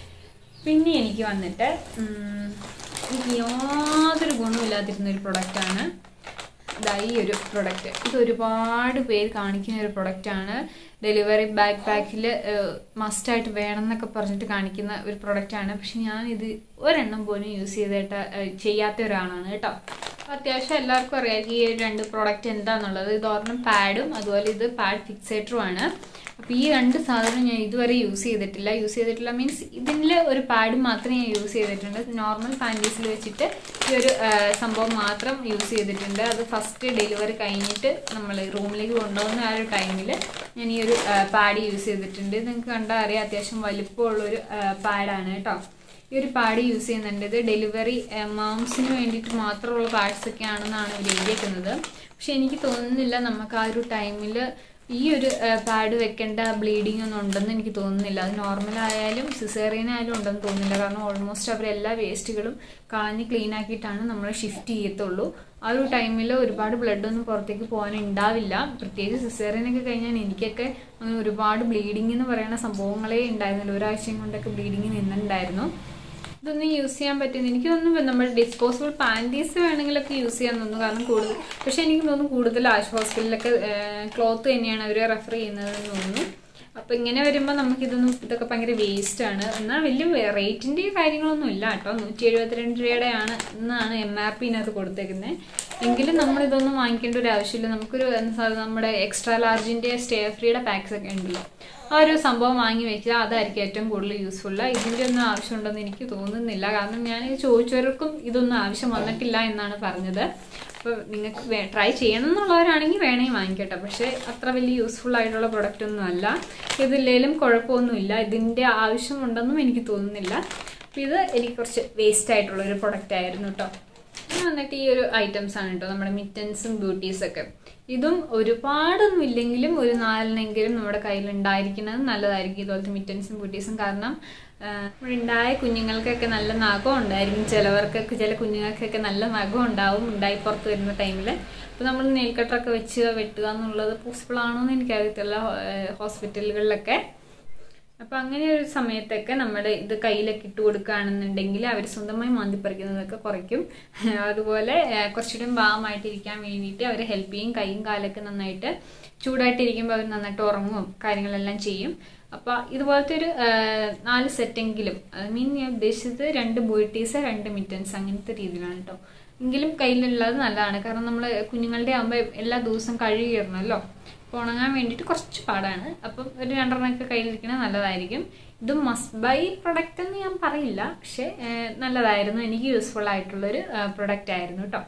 പിന്നെ എനിക്ക് വന്നിട്ട് ഉം, എനിക്ക് യാതൊരു ഗുണമില്ലാതിരുന്ന ഒരു പ്രൊഡക്റ്റാണ് ഇതാ ഈ ഒരു പ്രൊഡക്റ്റ് ഇത് ഒരുപാട് പേര് കാണിക്കുന്ന ഒരു പ്രൊഡക്റ്റാണ് ഡെലിവറി ബാക്ക് പാക്കിൽ മസ്റ്റായിട്ട് വേണം എന്നൊക്കെ പറഞ്ഞിട്ട് കാണിക്കുന്ന ഒരു പ്രൊഡക്റ്റാണ് പക്ഷെ ഞാൻ ഇത് ഒരെണ്ണം പോലും യൂസ് ചെയ്തിട്ട് ഏഹ്, ചെയ്യാത്ത ഒരാളാണ് കേട്ടോ അത്യാവശ്യം എല്ലാവർക്കും അറിയാം ഈ ഒരു രണ്ട് പ്രോഡക്റ്റ് എന്താന്നുള്ളത് ഇത് ഒരെണ്ണം പാഡും അതുപോലെ ഇത് പാഡ് ഫിക്സേറ്ററും ആണ് അപ്പോൾ ഈ രണ്ട് സാധനം ഞാൻ ഇതുവരെ യൂസ് ചെയ്തിട്ടില്ല യൂസ് ചെയ്തിട്ടില്ല മീൻസ് ഇതിൻ്റെ ഒരു പാഡ് മാത്രമേ ഞാൻ യൂസ് ചെയ്തിട്ടുണ്ട് നോർമൽ പാൻറ്റീസിൽ വെച്ചിട്ട് ഈ ഒരു ആ, സംഭവം മാത്രം യൂസ് ചെയ്തിട്ടുണ്ട് അത് ഫസ്റ്റ് ഡെലിവറി കഴിഞ്ഞിട്ട് നമ്മൾ റൂമിലേക്ക് കൊണ്ടുപോകുന്ന ആ ഒരു ടൈമിൽ ഞാൻ ഈ ഒരു പാഡ് യൂസ് ചെയ്തിട്ടുണ്ട് ഇത് നിങ്ങൾക്ക് കണ്ടാൽ അറിയാം അത്യാവശ്യം വലിപ്പമുള്ളൊരു പാഡാണ് കേട്ടോ ഈ ഒരു പാഡ് യൂസ് ചെയ്യുന്നുണ്ട് ഇത് ഡെലിവറി മാംസിന് വേണ്ടിയിട്ട് മാത്രമുള്ള പാഡ്സ് ഒക്കെ ആണെന്നാണ് ഇവർ എഴുതിയേക്കുന്നത് പക്ഷെ എനിക്ക് തോന്നുന്നില്ല നമുക്ക് ആ ഒരു ടൈമിൽ ഈ ഒരു പാഡ് വെക്കേണ്ട ബ്ലീഡിംഗ് ഒന്നും ഉണ്ടെന്ന് എനിക്ക് തോന്നുന്നില്ല അത് നോർമൽ ആയാലും സിസേറിയൻ ആയാലും ഉണ്ടെന്ന് തോന്നുന്നില്ല കാരണം ഓൾമോസ്റ്റ് അവർ എല്ലാ വേസ്റ്റുകളും കളഞ്ഞ് ക്ലീൻ ആക്കിയിട്ടാണ് നമ്മൾ ഷിഫ്റ്റ് ചെയ്യത്തുള്ളൂ ആ ഒരു ടൈമിൽ ഒരുപാട് ബ്ലഡ് ഒന്നും പുറത്തേക്ക് പോകാൻ ഉണ്ടാവില്ല പ്രത്യേകിച്ച് സിസേറിയനൊക്കെ കഴിഞ്ഞാൽ എനിക്കൊക്കെ അങ്ങനെ ഒരുപാട് ബ്ലീഡിംഗ് എന്ന് പറയുന്ന സംഭവങ്ങളേ ഉണ്ടായിരുന്നില്ല ഒരാഴ്ചയും കൊണ്ടൊക്കെ ബ്ലീഡിങ് നിന്നുണ്ടായിരുന്നു ഇതൊന്നും യൂസ് ചെയ്യാൻ പറ്റുന്ന എനിക്ക് തോന്നുന്നു നമ്മൾ ഡിസ്പോസിബിൾ പാൻറ്റീസ് വേണമെങ്കിലൊക്കെ യൂസ് ചെയ്യാൻ തോന്നുന്നു കാരണം കൂടുതൽ പക്ഷെ എനിക്ക് തോന്നുന്നു കൂടുതൽ ആശ് ഹോസ്പിറ്റലിലൊക്കെ ക്ലോത്ത് തന്നെയാണ് അവർ റെഫർ ചെയ്യുന്നതെന്ന് തോന്നുന്നു അപ്പോൾ ഇങ്ങനെ വരുമ്പോൾ നമുക്കിതൊന്നും ഇതൊക്കെ ഭയങ്കര വേസ്റ്റ് ആണ് എന്നാൽ വലിയ റേറ്റിൻ്റെ കാര്യങ്ങളൊന്നും ഇല്ല കേട്ടോ നൂറ്റി എഴുപത്തിരണ്ട് രൂപയുടെയാണ് എന്നാണ് എം ആർ പിന്നകത്ത് കൊടുത്തേക്കുന്നത് എങ്കിലും നമ്മൾ ഇതൊന്നും വാങ്ങിക്കേണ്ട ഒരു ആവശ്യമില്ല നമുക്കൊരു എന്താ നമ്മുടെ എക്സ്ട്രാ ലാർജിൻ്റെ സ്റ്റേ ഫ്രീയുടെ പാക്സ് ഒക്കെ ഉണ്ടല്ലോ ആ ഒരു സംഭവം വാങ്ങി വെച്ചാൽ അതായിരിക്കും ഏറ്റവും കൂടുതൽ യൂസ്ഫുൾ ഇതിൻ്റെ ഒന്നും ആവശ്യമുണ്ടെന്ന് എനിക്ക് തോന്നുന്നില്ല കാരണം ഞാൻ ഇത് ചോദിച്ചവർക്കും ഇതൊന്നും ആവശ്യം വന്നിട്ടില്ല എന്നാണ് പറഞ്ഞത് അപ്പോൾ നിങ്ങൾക്ക് ട്രൈ ചെയ്യണം എന്നുള്ളവരാണെങ്കിൽ വേണമെങ്കിൽ വാങ്ങിക്കട്ടെ പക്ഷേ അത്ര വലിയ യൂസ്ഫുൾ ആയിട്ടുള്ള പ്രൊഡക്റ്റ് ഒന്നും അല്ല ഇതില്ലേലും കുഴപ്പമൊന്നുമില്ല ഇതിൻ്റെ ആവശ്യമുണ്ടെന്നും എനിക്ക് തോന്നുന്നില്ല അപ്പോൾ ഇത് എനിക്ക് കുറച്ച് വേസ്റ്റ് ആയിട്ടുള്ള ഒരു പ്രൊഡക്റ്റ് ആയിരുന്നു കേട്ടോ പിന്നെ വന്നിട്ട് ഈ ഒരു ഐറ്റംസ് ആണ് കേട്ടോ നമ്മുടെ മിറ്റൻസും ബ്യൂട്ടീസ് ഒക്കെ ഇതും ഒരുപാടൊന്നും ഇല്ലെങ്കിലും ഒരു നാലിനെങ്കിലും നമ്മുടെ കയ്യിൽ ഉണ്ടായിരിക്കുന്നത് നല്ലതായിരിക്കും ഇതുപോലത്തെ മിറ്റൻസും ബ്യൂട്ടീസും കാരണം ആഹ്, ഇവിടെ ഉണ്ടായ കുഞ്ഞുങ്ങൾക്കൊക്കെ നല്ല നഖം ഉണ്ടായിരിക്കും ചിലവർക്കൊക്കെ ചില കുഞ്ഞുങ്ങൾക്കൊക്കെ നല്ല നഖം ഉണ്ടാവും ഉണ്ടായി പുറത്ത് വരുന്ന ടൈമിൽ അപ്പോൾ നമ്മൾ നെയിൽ കട്ടറൊക്കെ വെച്ച് വെട്ടുക എന്നുള്ളത് പോസിബിൾ ആണോ എന്ന് എനിക്കറിയത്തില്ല ഹോ- ഹോസ്പിറ്റലുകളിലൊക്കെ അപ്പൊ അങ്ങനെ ഒരു സമയത്തൊക്കെ നമ്മുടെ ഇത് കയ്യിലൊക്കെ ഇട്ട് കൊടുക്കുകയാണെന്നുണ്ടെങ്കിൽ അവർ സ്വന്തമായി മാന്തിപ്പറിക്കുന്നതൊക്കെ കുറയ്ക്കും അതുപോലെ ആ, കുറച്ചുകൂടി ഭാഗമായിട്ടിരിക്കാൻ വേണ്ടിയിട്ട് അവരെ ഹെൽപ്പ് ചെയ്യും കൈയും കാലൊക്കെ നന്നായിട്ട് ചൂടായിട്ടിരിക്കുമ്പോൾ അവർ നന്നായിട്ട് ഉറങ്ങും കാര്യങ്ങളെല്ലാം ചെയ്യും അപ്പോൾ ഇതുപോലത്തെ ഒരു ആ, നാല് സെറ്റെങ്കിലും ഐ മീൻ ഞാൻ ഉദ്ദേശിച്ചത് രണ്ട് ബോയ്റ്റീസ് രണ്ട് മിറ്റൻസ് അങ്ങനത്തെ രീതിയിലാണ് കേട്ടോ എങ്കിലും കയ്യിലുള്ളത് നല്ലതാണ് കാരണം നമ്മൾ കുഞ്ഞുങ്ങളുടെ ആകുമ്പോൾ എല്ലാ ദിവസവും കഴുകിയിടണമല്ലോ അപ്പോൾ ഉണങ്ങാൻ വേണ്ടിയിട്ട് കുറച്ച് പാടാണ് അപ്പം ഒരു രണ്ടെണ്ണമൊക്കെ കയ്യിലിരിക്കണത് നല്ലതായിരിക്കും ഇത് മസ്റ്റ് ബൈ പ്രൊഡക്റ്റ് എന്ന് ഞാൻ പറയില്ല പക്ഷേ ഏഹ്, നല്ലതായിരുന്നു എനിക്ക് യൂസ്ഫുൾ ആയിട്ടുള്ളൊരു പ്രൊഡക്റ്റ് ആയിരുന്നു കേട്ടോ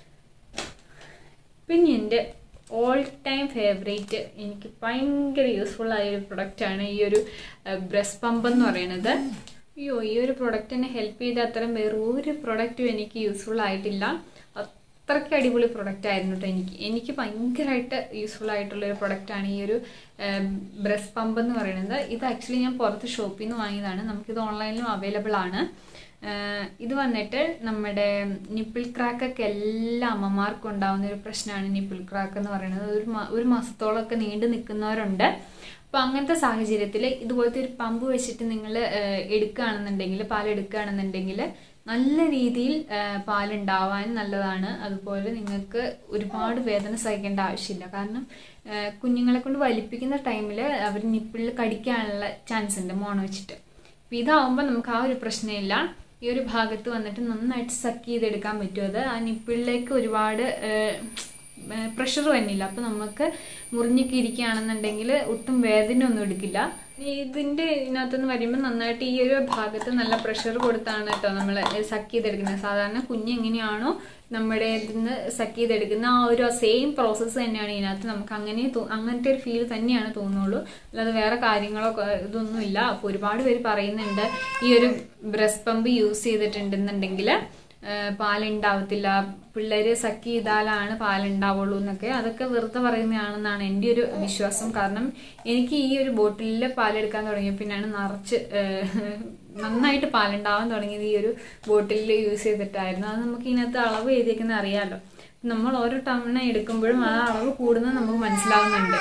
പിന്നെ എൻ്റെ ഓൾ ടൈം ഫേവറേറ്റ് എനിക്ക് ഭയങ്കര യൂസ്ഫുൾ ആയ ഒരു പ്രൊഡക്റ്റാണ് ഈ ഒരു ബ്രസ്റ്റ് പമ്പ് എന്ന് പറയുന്നത് അയ്യോ ഈ ഒരു പ്രൊഡക്റ്റ് എന്നെ ഹെൽപ്പ് ചെയ്ത അത്തരം വേറെ ഒരു പ്രൊഡക്റ്റും എനിക്ക് യൂസ്ഫുൾ ആയിട്ടില്ല അത്രയ്ക്ക് അടിപൊളി പ്രൊഡക്റ്റ് ആയിരുന്നു കേട്ടോ എനിക്ക് എനിക്ക് ഭയങ്കരമായിട്ട് യൂസ്ഫുൾ ആയിട്ടുള്ള ഒരു പ്രൊഡക്റ്റാണ് ഈ ഒരു ബ്രസ്റ്റ് പമ്പ് എന്ന് പറയുന്നത് ഇത് ആക്ച്വലി ഞാൻ പുറത്ത് ഷോപ്പിൽ നിന്ന് വാങ്ങിയതാണ് നമുക്കിത് ഓൺലൈനിലും അവൈലബിൾ ആണ് ആഹ് ഇത് വന്നിട്ട് നമ്മുടെ നിപ്പിൾ ക്രാക്കൊക്കെ എല്ലാ അമ്മമാർക്കും ഉണ്ടാവുന്ന ഒരു പ്രശ്നമാണ് നിപ്പിൾ ക്രാക്ക് എന്ന് പറയുന്നത് ഒരു മാ- ഒരു മാസത്തോളമൊക്കെ നീണ്ടു നിൽക്കുന്നവരുണ്ട് അപ്പോൾ അങ്ങനത്തെ സാഹചര്യത്തിൽ ഇതുപോലത്തെ ഒരു പമ്പ് വെച്ചിട്ട് നിങ്ങൾ എടുക്കുകയാണെന്നുണ്ടെങ്കിൽ പാൽ എടുക്കുകയാണെന്നുണ്ടെങ്കിൽ നല്ല രീതിയിൽ ആ, പാലുണ്ടാവാൻ നല്ലതാണ് അതുപോലെ നിങ്ങൾക്ക് ഒരുപാട് വേദന സഹിക്കേണ്ട ആവശ്യമില്ല കാരണം ആ, കുഞ്ഞുങ്ങളെ കൊണ്ട് വലിപ്പിക്കുന്ന ടൈമിൽ അവർ നിപ്പിളിൽ കടിക്കാനുള്ള ചാൻസ് ഉണ്ട് മോണ വെച്ചിട്ട് അപ്പോൾ ഇതാവുമ്പോൾ നമുക്ക് ആ ഒരു പ്രശ്നമില്ല ഈ ഒരു ഭാഗത്ത് വന്നിട്ട് നന്നായിട്ട് സക്ക് ചെയ്തെടുക്കാൻ പറ്റും അത് ആ നിപ്പിളിലേക്ക് ഒരുപാട് പ്രഷർ വന്നില്ല അപ്പോൾ നമുക്ക് മുറിഞ്ഞൊക്കെ ഇരിക്കുകയാണെന്നുണ്ടെങ്കിൽ ഒട്ടും വേദന ഒന്നും എടുക്കില്ല ഇനി ഇതിൻ്റെ ഇതിനകത്തുനിന്ന് വരുമ്പോൾ നന്നായിട്ട് ഈ ഒരു ഭാഗത്ത് നല്ല പ്രഷർ കൊടുത്താണ് കേട്ടോ നമ്മൾ സക്ക് ചെയ്തെടുക്കുന്നത് സാധാരണ കുഞ്ഞ് എങ്ങനെയാണോ നമ്മുടെ ഇതിന്ന് സക്ക് ചെയ്തെടുക്കുന്ന ആ ഒരു സെയിം പ്രോസസ്സ് തന്നെയാണ് ഇതിനകത്ത് നമുക്ക് അങ്ങനെ തോ- അങ്ങനത്തെ ഒരു ഫീൽ തന്നെയാണ് തോന്നുള്ളൂ അല്ലാതെ വേറെ കാര്യങ്ങളോ ക- ഇതൊന്നും ഇല്ല അപ്പോൾ ഒരുപാട് പേര് പറയുന്നുണ്ട് ഈ ഒരു ബ്രസ്റ്റ് പമ്പ് യൂസ് ചെയ്തിട്ടുണ്ടെന്നുണ്ടെങ്കിൽ പാലുണ്ടാവത്തില്ല പിള്ളേര് സക്ക് ചെയ്താലാണ് പാലുണ്ടാവുള്ളൂ എന്നൊക്കെ അതൊക്കെ വെറുതെ പറയുന്നതാണെന്നാണ് എൻ്റെ ഒരു വിശ്വാസം കാരണം എനിക്ക് ഈ ഒരു ബോട്ടിലിൽ പാലെടുക്കാൻ തുടങ്ങിയ പിന്നെയാണ് നിറച്ച് ഏഹ്, നന്നായിട്ട് പാലുണ്ടാവാൻ തുടങ്ങിയത് ഈ ഒരു ബോട്ടിലിൽ യൂസ് ചെയ്തിട്ടായിരുന്നു അത് നമുക്ക് ഇതിനകത്ത് അളവ് എഴുതിയേക്കുന്നത് അറിയാമല്ലോ നമ്മൾ ഓരോ തവണ എടുക്കുമ്പോഴും ആ അളവ് കൂടുന്നത് നമുക്ക് മനസ്സിലാവുന്നുണ്ട്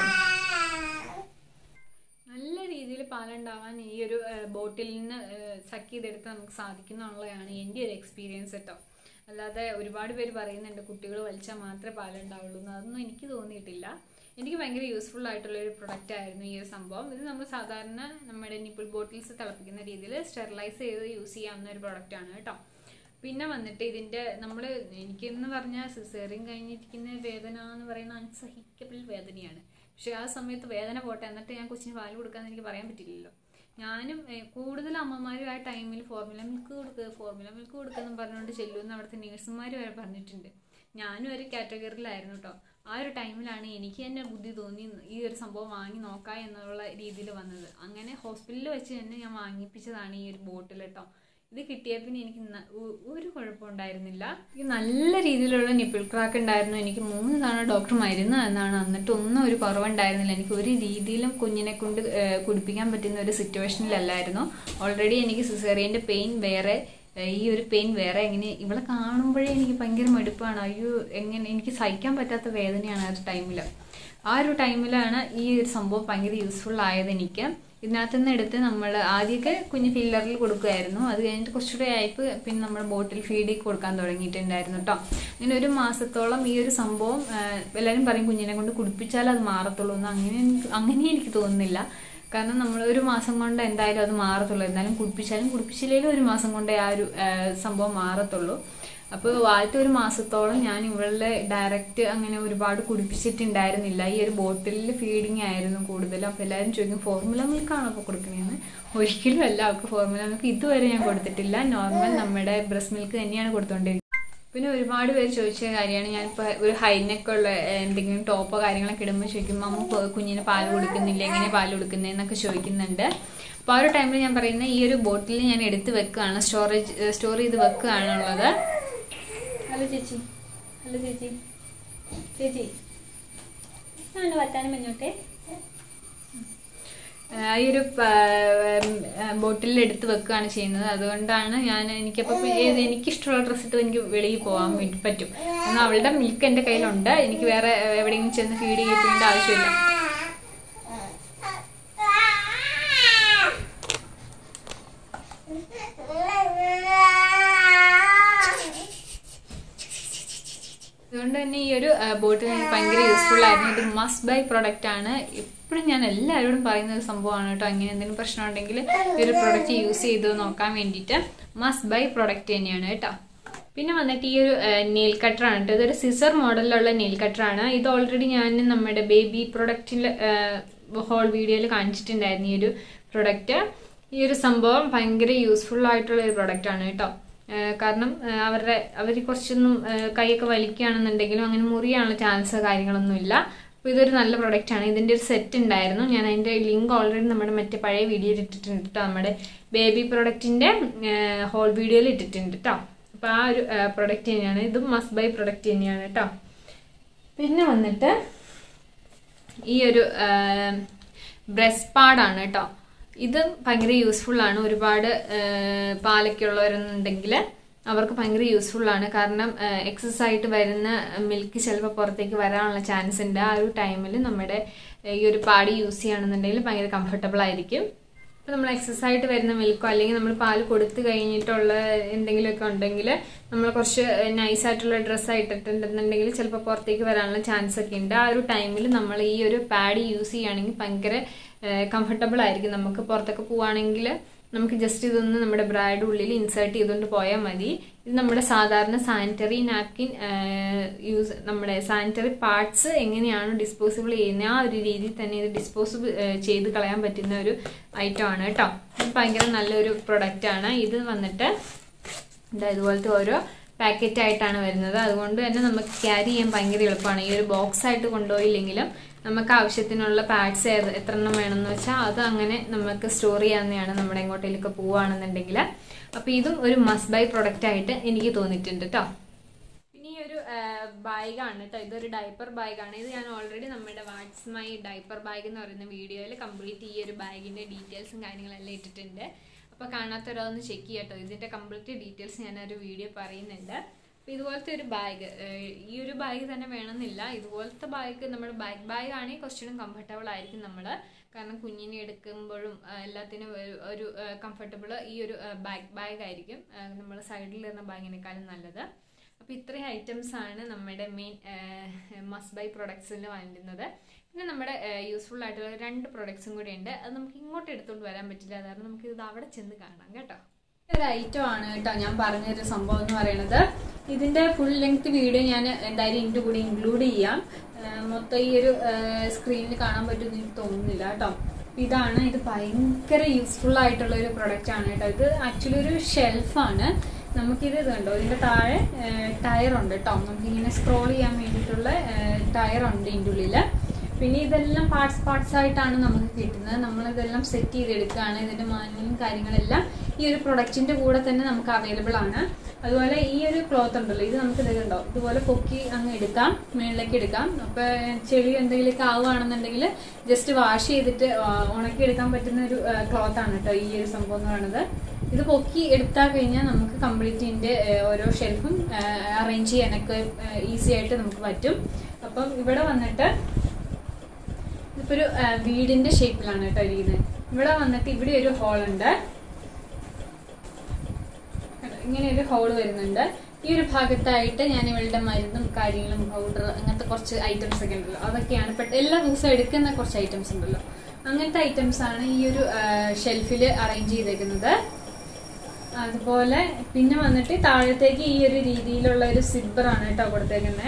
നല്ല രീതിയിൽ പാലുണ്ടാവാൻ ഈ ഒരു ബോട്ടിൽ നിന്ന് സക്ക് ചെയ്തെടുത്ത് നമുക്ക് സാധിക്കുന്നുള്ളതാണ് എൻ്റെ ഒരു എക്സ്പീരിയൻസ് കേട്ടോ അല്ലാതെ ഒരുപാട് പേര് പറയുന്നുണ്ട് കുട്ടികൾ വലിച്ചാൽ മാത്രമേ പാലുണ്ടാവുള്ളൂ എന്ന് അതൊന്നും എനിക്ക് തോന്നിയിട്ടില്ല എനിക്ക് ഭയങ്കര യൂസ്ഫുൾ ആയിട്ടുള്ള ഒരു പ്രൊഡക്റ്റ് ആയിരുന്നു ഈ ഒരു സംഭവം ഇത് നമ്മൾ സാധാരണ നമ്മുടെ നിപ്പിൾ ബോട്ടിൽസ് തിളപ്പിക്കുന്ന രീതിയിൽ സ്റ്റെറിലൈസ് ചെയ്ത് യൂസ് ചെയ്യാവുന്ന ഒരു പ്രൊഡക്റ്റ് ആണ് കേട്ടോ പിന്നെ വന്നിട്ട് ഇതിന്റെ നമ്മൾ എനിക്കെന്ന് പറഞ്ഞാൽ സിസേറിയൻ കഴിഞ്ഞിരിക്കുന്ന വേദന എന്ന് പറയുന്ന അൺസഹിക്കബിൾ വേദനയാണ് പക്ഷെ ആ സമയത്ത് വേദന പോട്ടെ എന്നിട്ട് ഞാൻ കൊച്ചിന് പാല് കൊടുക്കാന്ന് എനിക്ക് പറയാൻ പറ്റില്ലല്ലോ ഞാനും ഏഹ്, കൂടുതൽ അമ്മമാരും ആ ടൈമിൽ ഫോർമുല മിൽക്ക് കൊടുക്കുക ഫോർമുല മിൽക്ക് കൊടുക്കുമെന്ന് പറഞ്ഞുകൊണ്ട് ചെല്ലുമെന്ന് അവിടുത്തെ നേഴ്സുമാർ വരെ പറഞ്ഞിട്ടുണ്ട് ഞാനും ഒരു കാറ്റഗറിയിലായിരുന്നു കേട്ടോ ആ ഒരു ടൈമിലാണ് എനിക്ക് തന്നെ ബുദ്ധി തോന്നി ഈ ഒരു സംഭവം വാങ്ങി നോക്കാം എന്നുള്ള രീതിയിൽ വന്നത് അങ്ങനെ ഹോസ്പിറ്റലിൽ വെച്ച് തന്നെ ഞാൻ വാങ്ങിപ്പിച്ചതാണ് ഈ ഒരു ബോട്ടിൽ കേട്ടോ ഇത് കിട്ടിയ പിന്നെ എനിക്ക് ന- ഒ- ഒരു കുഴപ്പമുണ്ടായിരുന്നില്ല എനിക്ക് നല്ല രീതിയിലുള്ള നിപ്പിൾ ക്രാക്ക് ഉണ്ടായിരുന്നു എനിക്ക് മൂന്ന് തവണ ഡോക്ടർ മരുന്ന് എന്നാണ് എന്നിട്ട് ഒന്നും ഒരു കുറവുണ്ടായിരുന്നില്ല എനിക്ക് ഒരു രീതിയിലും കുഞ്ഞിനെ കൊണ്ട് ഏഹ്, കുടിപ്പിക്കാൻ പറ്റുന്ന ഒരു സിറ്റുവേഷനിലല്ലായിരുന്നു ഓൾറെഡി എനിക്ക് സിസേറിയൻ്റെ പെയിൻ വേറെ ഏഹ്, ഈ ഒരു പെയിൻ വേറെ എങ്ങനെ ഇവളെ കാണുമ്പോഴേ എനിക്ക് ഭയങ്കര മടുപ്പാണ് അയ്യോ എങ്ങനെ എനിക്ക് സഹിക്കാൻ പറ്റാത്ത വേദനയാണ് ആ ഒരു ടൈമിൽ ആ ഒരു ടൈമിലാണ് ഈ ഒരു സംഭവം ഭയങ്കര യൂസ്ഫുൾ ആയത് എനിക്ക് ഇതിനകത്ത് നിന്ന് എടുത്ത് നമ്മൾ ആദ്യമൊക്കെ കുഞ്ഞ് ഫില്ലറിൽ കൊടുക്കുമായിരുന്നു അത് കഴിഞ്ഞിട്ട് കുറച്ചുകൂടെ ആയപ്പോൾ പിന്നെ നമ്മൾ ബോട്ടിൽ ഫീഡ് കൊടുക്കാൻ തുടങ്ങിയിട്ടുണ്ടായിരുന്നു കേട്ടോ അങ്ങനെ ഒരു മാസത്തോളം ഈ ഒരു സംഭവം ആ, എല്ലാവരും പറയും കുഞ്ഞിനെ കൊണ്ട് കുടിപ്പിച്ചാൽ അത് മാറത്തുള്ളൂ എന്ന് അങ്ങനെ എനിക്ക് അങ്ങനെ എനിക്ക് തോന്നുന്നില്ല കാരണം നമ്മൾ ഒരു മാസം കൊണ്ട് എന്തായാലും അത് മാറത്തുള്ളൂ എന്നാലും കുടിപ്പിച്ചാലും കുടിപ്പിച്ചില്ലെങ്കിലും ഒരു മാസം കൊണ്ടേ ആ ഒരു ആ, സംഭവം മാറത്തുള്ളൂ അപ്പോൾ ആദ്യത്തെ ഒരു മാസത്തോളം ഞാൻ ഇവളുടെ ഡയറക്റ്റ് അങ്ങനെ ഒരുപാട് കുടിപ്പിച്ചിട്ടുണ്ടായിരുന്നില്ല ഈ ഒരു ബോട്ടിലിൽ ഫീഡിങ് ആയിരുന്നു കൂടുതലും അപ്പോൾ എല്ലാവരും ചോദിക്കും ഫോർമുല മിൽക്കാണോ അപ്പോൾ കൊടുക്കണേന്ന് ഒരിക്കലും അല്ല അവൾക്ക് ഫോർമുല മിൽക്ക് ഇതുവരെ ഞാൻ കൊടുത്തിട്ടില്ല നോർമൽ നമ്മുടെ ബ്രസ്റ്റ് മിൽക്ക് തന്നെയാണ് കൊടുത്തുകൊണ്ടിരിക്കുന്നത് പിന്നെ ഒരുപാട് പേര് ചോദിച്ച കാര്യമാണ് ഞാനിപ്പോൾ ഒരു ഹൈനെക്ക് ഉള്ള ഏഹ്, എന്തെങ്കിലും ടോപ്പോ കാര്യങ്ങളൊക്കെ ഇടുമ്പോൾ ചോദിക്കുമ്പോൾ അമ്മ പോ- കുഞ്ഞിന് പാല് കൊടുക്കുന്നില്ല എങ്ങനെ പാല് കൊടുക്കുന്നതെന്നൊക്കെ ചോദിക്കുന്നുണ്ട് അപ്പോൾ ആ ഒരു ടൈമിൽ ഞാൻ പറയുന്ന ഈ ഒരു ബോട്ടിൽ ഞാൻ എടുത്ത് വെക്കുകയാണ് സ്റ്റോറേജ് സ്റ്റോർ ചെയ്ത് വെക്കുകയാണുള്ളത് ഹലോ ചേച്ചി ഹലോ ചേച്ചി ചേച്ചി ഞാൻ വത്താനും മുന്നോട്ടെ ആ, ഈ ഒരു ബോട്ടിലിൽ എടുത്ത് വെക്കുകയാണ് ചെയ്യുന്നത് അതുകൊണ്ടാണ് ഞാൻ എനിക്കപ്പോൾ ഏത് എനിക്കിഷ്ടമുള്ള ഡ്രസ്സ് ഇട്ട് എനിക്ക് വെളിയിൽ പോകാൻ വേണ്ടി പറ്റും എന്നാൽ അവളുടെ മിൽക്ക് എൻ്റെ കയ്യിലുണ്ട് എനിക്ക് വേറെ ഏഹ്, എവിടെയെങ്കിലും ചെന്ന് ഫീഡ് ചെയ്യിപ്പിക്കേണ്ട ആവശ്യമില്ല അതുകൊണ്ട് തന്നെ ഈ ഒരു ബോട്ടിൽ എനിക്ക് ഭയങ്കര യൂസ്ഫുൾ ആയിരുന്നു ഇത് മസ്റ്റ് ബൈ പ്രൊഡക്റ്റ് ആണ് എപ്പോഴും ഞാൻ എല്ലാവരോടും പറയുന്ന ഒരു സംഭവമാണ് കേട്ടോ അങ്ങനെ എന്തെങ്കിലും പ്രശ്നം ഉണ്ടെങ്കിൽ ഈ ഒരു പ്രൊഡക്റ്റ് യൂസ് ചെയ്ത് നോക്കാൻ വേണ്ടിയിട്ട് മസ്റ്റ് ബൈ പ്രൊഡക്റ്റ് തന്നെയാണ് കേട്ടോ പിന്നെ വന്നിട്ട് ഈ ഒരു നെയിൽ കട്ടറാണ് കേട്ടോ ഇതൊരു സിസർ മോഡലിലുള്ള നെയിൽ കട്ടറാണ് ഇത് ഓൾറെഡി ഞാൻ നമ്മുടെ ബേബി പ്രൊഡക്റ്റിൽ ഹോൾ വീഡിയോയിൽ കാണിച്ചിട്ടുണ്ടായിരുന്നു ഈ ഒരു പ്രൊഡക്റ്റ് ഈ ഒരു സംഭവം ഭയങ്കര യൂസ്ഫുൾ ആയിട്ടുള്ള ഒരു പ്രൊഡക്റ്റ് ആണ് കേട്ടോ ഏഹ് കാരണം ഏഹ് അവരുടെ അവർ കുറച്ചൊന്നും ഏഹ് കൈയൊക്കെ വലിക്കുകയാണെന്നുണ്ടെങ്കിലും അങ്ങനെ മുറിയാനുള്ള ചാൻസ് കാര്യങ്ങളൊന്നുമില്ല അപ്പോൾ ഇതൊരു നല്ല പ്രൊഡക്റ്റ് ആണ് ഇതിൻ്റെ ഒരു സെറ്റ് ഉണ്ടായിരുന്നു ഞാൻ അതിൻ്റെ ലിങ്ക് ഓൾറെഡി നമ്മുടെ മറ്റേ പഴയ വീഡിയോയിൽ ഇട്ടിട്ടുണ്ട് കേട്ടോ നമ്മുടെ ബേബി പ്രൊഡക്റ്റിൻ്റെ ഹോൾ വീഡിയോയിൽ ഇട്ടിട്ടുണ്ട് കേട്ടോ അപ്പോൾ ആ ഒരു പ്രൊഡക്റ്റ് തന്നെയാണ് ഇതും മസ്റ്റ് ബൈ പ്രൊഡക്റ്റ് തന്നെയാണ് കേട്ടോ പിന്നെ വന്നിട്ട് ഈ ഒരു ബ്രസ്റ്റ് പാഡാണ് കേട്ടോ ഇത് ഭയങ്കര യൂസ്ഫുൾ ആണ് ഒരുപാട് ആ, പാലൊക്കെ ഉള്ളവരെന്നുണ്ടെങ്കിൽ അവർക്ക് ഭയങ്കര യൂസ്ഫുൾ ആണ് കാരണം എക്സസ് ആയിട്ട് വരുന്ന മിൽക്ക് ചിലപ്പോൾ പുറത്തേക്ക് വരാനുള്ള ചാൻസ് ഉണ്ട് ആ ഒരു ടൈമിൽ നമ്മുടെ ഈ ഒരു പാടി യൂസ് ചെയ്യുകയാണെന്നുണ്ടെങ്കിൽ ഭയങ്കര കംഫർട്ടബിൾ ആയിരിക്കും ഇപ്പം നമ്മൾ എക്സസ് ആയിട്ട് വരുന്ന മിൽക്കോ അല്ലെങ്കിൽ നമ്മൾ പാല് കൊടുത്തു കഴിഞ്ഞിട്ടുള്ള എന്തെങ്കിലുമൊക്കെ ഉണ്ടെങ്കിൽ നമ്മൾ കുറച്ച് നൈസ് ആയിട്ടുള്ള ഡ്രസ്സ് ആയിട്ടിട്ടുണ്ടെന്നുണ്ടെങ്കിൽ ചിലപ്പോൾ പുറത്തേക്ക് വരാനുള്ള ചാൻസ് ഒക്കെ ഉണ്ട് ആ ഒരു ടൈമിൽ നമ്മൾ ഈ ഒരു പാഡ് യൂസ് ചെയ്യുകയാണെങ്കിൽ ഭയങ്കര കംഫർട്ടബിൾ ആയിരിക്കും നമുക്ക് പുറത്തൊക്കെ പോവുകയാണെങ്കിൽ നമുക്ക് ജസ്റ്റ് ഇതൊന്ന് നമ്മുടെ ബ്രായുടെ ഉള്ളിൽ ഇൻസേർട്ട് ചെയ്തുകൊണ്ട് പോയാൽ മതി ഇത് നമ്മുടെ സാധാരണ സാനിറ്ററി നാപ്കിൻ യൂസ് നമ്മുടെ സാനിറ്ററി പാർട്സ് എങ്ങനെയാണ് ഡിസ്പോസിബിൾ ചെയ്യുന്നത് ആ ഒരു രീതിയിൽ തന്നെ ഇത് ഡിസ്പോസിബിൾ ചെയ്ത് കളയാൻ പറ്റുന്ന ഒരു ഐറ്റം ആണ് കേട്ടോ ഇത് ഭയങ്കര നല്ലൊരു പ്രൊഡക്റ്റ് ആണ് ഇത് വന്നിട്ട് ഇതാ ഇതുപോലത്തെ ഓരോ പാക്കറ്റ് ആയിട്ടാണ് വരുന്നത് അതുകൊണ്ട് തന്നെ നമുക്ക് ക്യാരി ചെയ്യാൻ ഭയങ്കര എളുപ്പമാണ് ഈ ഒരു ബോക്സ് ആയിട്ട് കൊണ്ടുപോയില്ലെങ്കിലും നമുക്ക് ആവശ്യത്തിനുള്ള പാഡ്സ് എത്ര എണ്ണം വേണമെന്ന് വെച്ചാൽ അത് അങ്ങനെ നമുക്ക് സ്റ്റോർ ചെയ്യാവുന്നതാണ് നമ്മുടെ എങ്ങോട്ടേലൊക്കെ പോവുകയാണെന്നുണ്ടെങ്കിൽ അപ്പോൾ ഇതും ഒരു മസ്റ്റ് ബൈ പ്രൊഡക്റ്റ് ആയിട്ട് എനിക്ക് തോന്നിയിട്ടുണ്ട് കേട്ടോ പിന്നെ ഈ ഒരു ബാഗാണ് കേട്ടോ ഇതൊരു ഡൈപ്പർ ബാഗാണ് ഇത് ഞാൻ ഓൾറെഡി നമ്മുടെ വാട്സ് മൈ ഡൈപ്പർ ബാഗ് എന്ന് പറയുന്ന വീഡിയോയിൽ കംപ്ലീറ്റ് ഈ ഒരു ബാഗിൻ്റെ ഡീറ്റെയിൽസും കാര്യങ്ങളെല്ലാം ഇട്ടിട്ടുണ്ട് അപ്പോൾ കാണാത്തവരതൊന്ന് ചെക്ക് ചെയ്യട്ടോ ഇതിൻ്റെ കംപ്ലീറ്റ് ഡീറ്റെയിൽസ് ഞാനൊരു വീഡിയോ പറയുന്നുണ്ട് അപ്പോൾ ഇതുപോലത്തെ ഒരു ബാഗ് ഈ ഒരു ബാഗ് തന്നെ വേണമെന്നില്ല ഇതുപോലത്തെ ബാഗ് നമ്മുടെ ബാഗ് ബാഗ് ആണെങ്കിൽ കുറച്ചുകൂടി കംഫർട്ടബിൾ ആയിരിക്കും നമ്മൾ കാരണം കുഞ്ഞിനെ എടുക്കുമ്പോഴും ആ, എല്ലാത്തിനും ഒരു- ഒരു കംഫർട്ടബിൾ ഈ ഒരു ബാഗ് ബാഗ് ആയിരിക്കും നമ്മൾ സൈഡിൽ ഇരുന്ന ബാഗിനേക്കാളും നല്ലത് അപ്പോൾ ഇത്രയും ഐറ്റംസ് ആണ് നമ്മുടെ മെയിൻ മസ്റ്റ് ബൈ പ്രൊഡക്ട്സിൽ വരുന്നത് പിന്നെ നമ്മുടെ യൂസ്ഫുൾ ആയിട്ടുള്ള രണ്ട് പ്രൊഡക്ട്സും കൂടി ഉണ്ട് അത് നമുക്ക് ഇങ്ങോട്ട് എടുത്തുകൊണ്ട് വരാൻ പറ്റില്ല അതാണ് നമുക്ക് ഇത് അവിടെ ചെന്ന് കാണാം കേട്ടോ ഒരു ഐറ്റം ആണ് കേട്ടോ ഞാൻ പറഞ്ഞൊരു സംഭവം എന്ന് പറയുന്നത് ഇതിന്റെ ഫുൾ ലെങ്ത് വീഡിയോ ഞാൻ എന്തായാലും ഇതിന്റെ കൂടെ ഇൻക്ലൂഡ് ചെയ്യാം ആ, മൊത്തം ഈ ഒരു സ്ക്രീനിൽ കാണാൻ പറ്റുമെന്ന് എനിക്ക് തോന്നുന്നില്ല കേട്ടോ ഇതാണ് ഇത് ഭയങ്കര യൂസ്ഫുൾ ആയിട്ടുള്ള ഒരു പ്രൊഡക്റ്റ് ആണ് കേട്ടോ ഇത് ആക്ച്വലി ഒരു ഷെൽഫാണ് നമുക്കിത് ഇത് കണ്ടോ ഇതിന്റെ താഴെ ടയർ ഉണ്ട് കേട്ടോ നമുക്കിങ്ങനെ സ്ക്രോൾ ചെയ്യാൻ വേണ്ടിയിട്ടുള്ള ടയർ ഉണ്ട് ഇതിൻ്റെ ഉള്ളിൽ പിന്നെ ഇതെല്ലാം പാർട്സ് പാർട്സ് ആയിട്ടാണ് നമുക്ക് കിട്ടുന്നത് നമ്മൾ ഇതെല്ലാം സെറ്റ് ചെയ്തെടുക്കുകയാണ് ഇതിന്റെ മാനുവലും കാര്യങ്ങളെല്ലാം ഈ ഒരു പ്രൊഡക്റ്റിന്റെ കൂടെ തന്നെ നമുക്ക് അവൈലബിൾ ആണ് അതുപോലെ ഈ ഒരു ക്ലോത്ത് ഉണ്ടല്ലോ ഇത് നമുക്ക് ഇതുണ്ടോ ഇതുപോലെ പൊക്കി അങ്ങ് എടുക്കാം മുകളിലേക്ക് എടുക്കാം അപ്പൊ ചെളി എന്തെങ്കിലുമൊക്കെ ആവുകയാണെന്നുണ്ടെങ്കിൽ ജസ്റ്റ് വാഷ് ചെയ്തിട്ട് ആ, ഉണക്കി എടുക്കാൻ പറ്റുന്ന ഒരു ക്ലോത്ത് ആണ് കേട്ടോ ഈ ഒരു സംഭവം എന്ന് പറയുന്നത് ഇത് പൊക്കി എടുത്താൽ കഴിഞ്ഞാൽ നമുക്ക് കംപ്ലീറ്റ് ഇതിന്റെ ആ, ഓരോ ഷെൽഫും അറേഞ്ച് ചെയ്യാനൊക്കെ ഈസി ആയിട്ട് നമുക്ക് പറ്റും അപ്പം ഇവിടെ വന്നിട്ട് ഇതിപ്പോ ഒരു ആ, വീടിന്റെ ഷേപ്പിലാണ് കേട്ടോ ഇരിക്കുന്നത് ഇവിടെ വന്നിട്ട് ഇവിടെ ഒരു ഹോൾ ഉണ്ട് കണ്ടോ? ഇങ്ങനെ ഒരു ഹോൾ വരുന്നുണ്ട് ഈ ഒരു ഭാഗത്തായിട്ട് ഞാൻ ഇവളുടെ മരുന്നും കാര്യങ്ങളും പൗഡർ അങ്ങനത്തെ കുറച്ച് ഐറ്റംസ് ഒക്കെ ഉണ്ടല്ലോ അതൊക്കെയാണ് പെട്ട എല്ലാ ദിവസവും എടുക്കുന്ന കുറച്ച് ഐറ്റംസ് ഉണ്ടല്ലോ അങ്ങനത്തെ ഐറ്റംസ് ആണ് ഈ ഒരു ഷെൽഫിൽ അറേഞ്ച് ചെയ്തേക്കുന്നത് അതുപോലെ പിന്നെ വന്നിട്ട് താഴത്തേക്ക് ഈ ഒരു രീതിയിലുള്ള ഒരു സിബ്ബർ ആണ് കേട്ടോ കൊടുത്തേക്കുന്നത്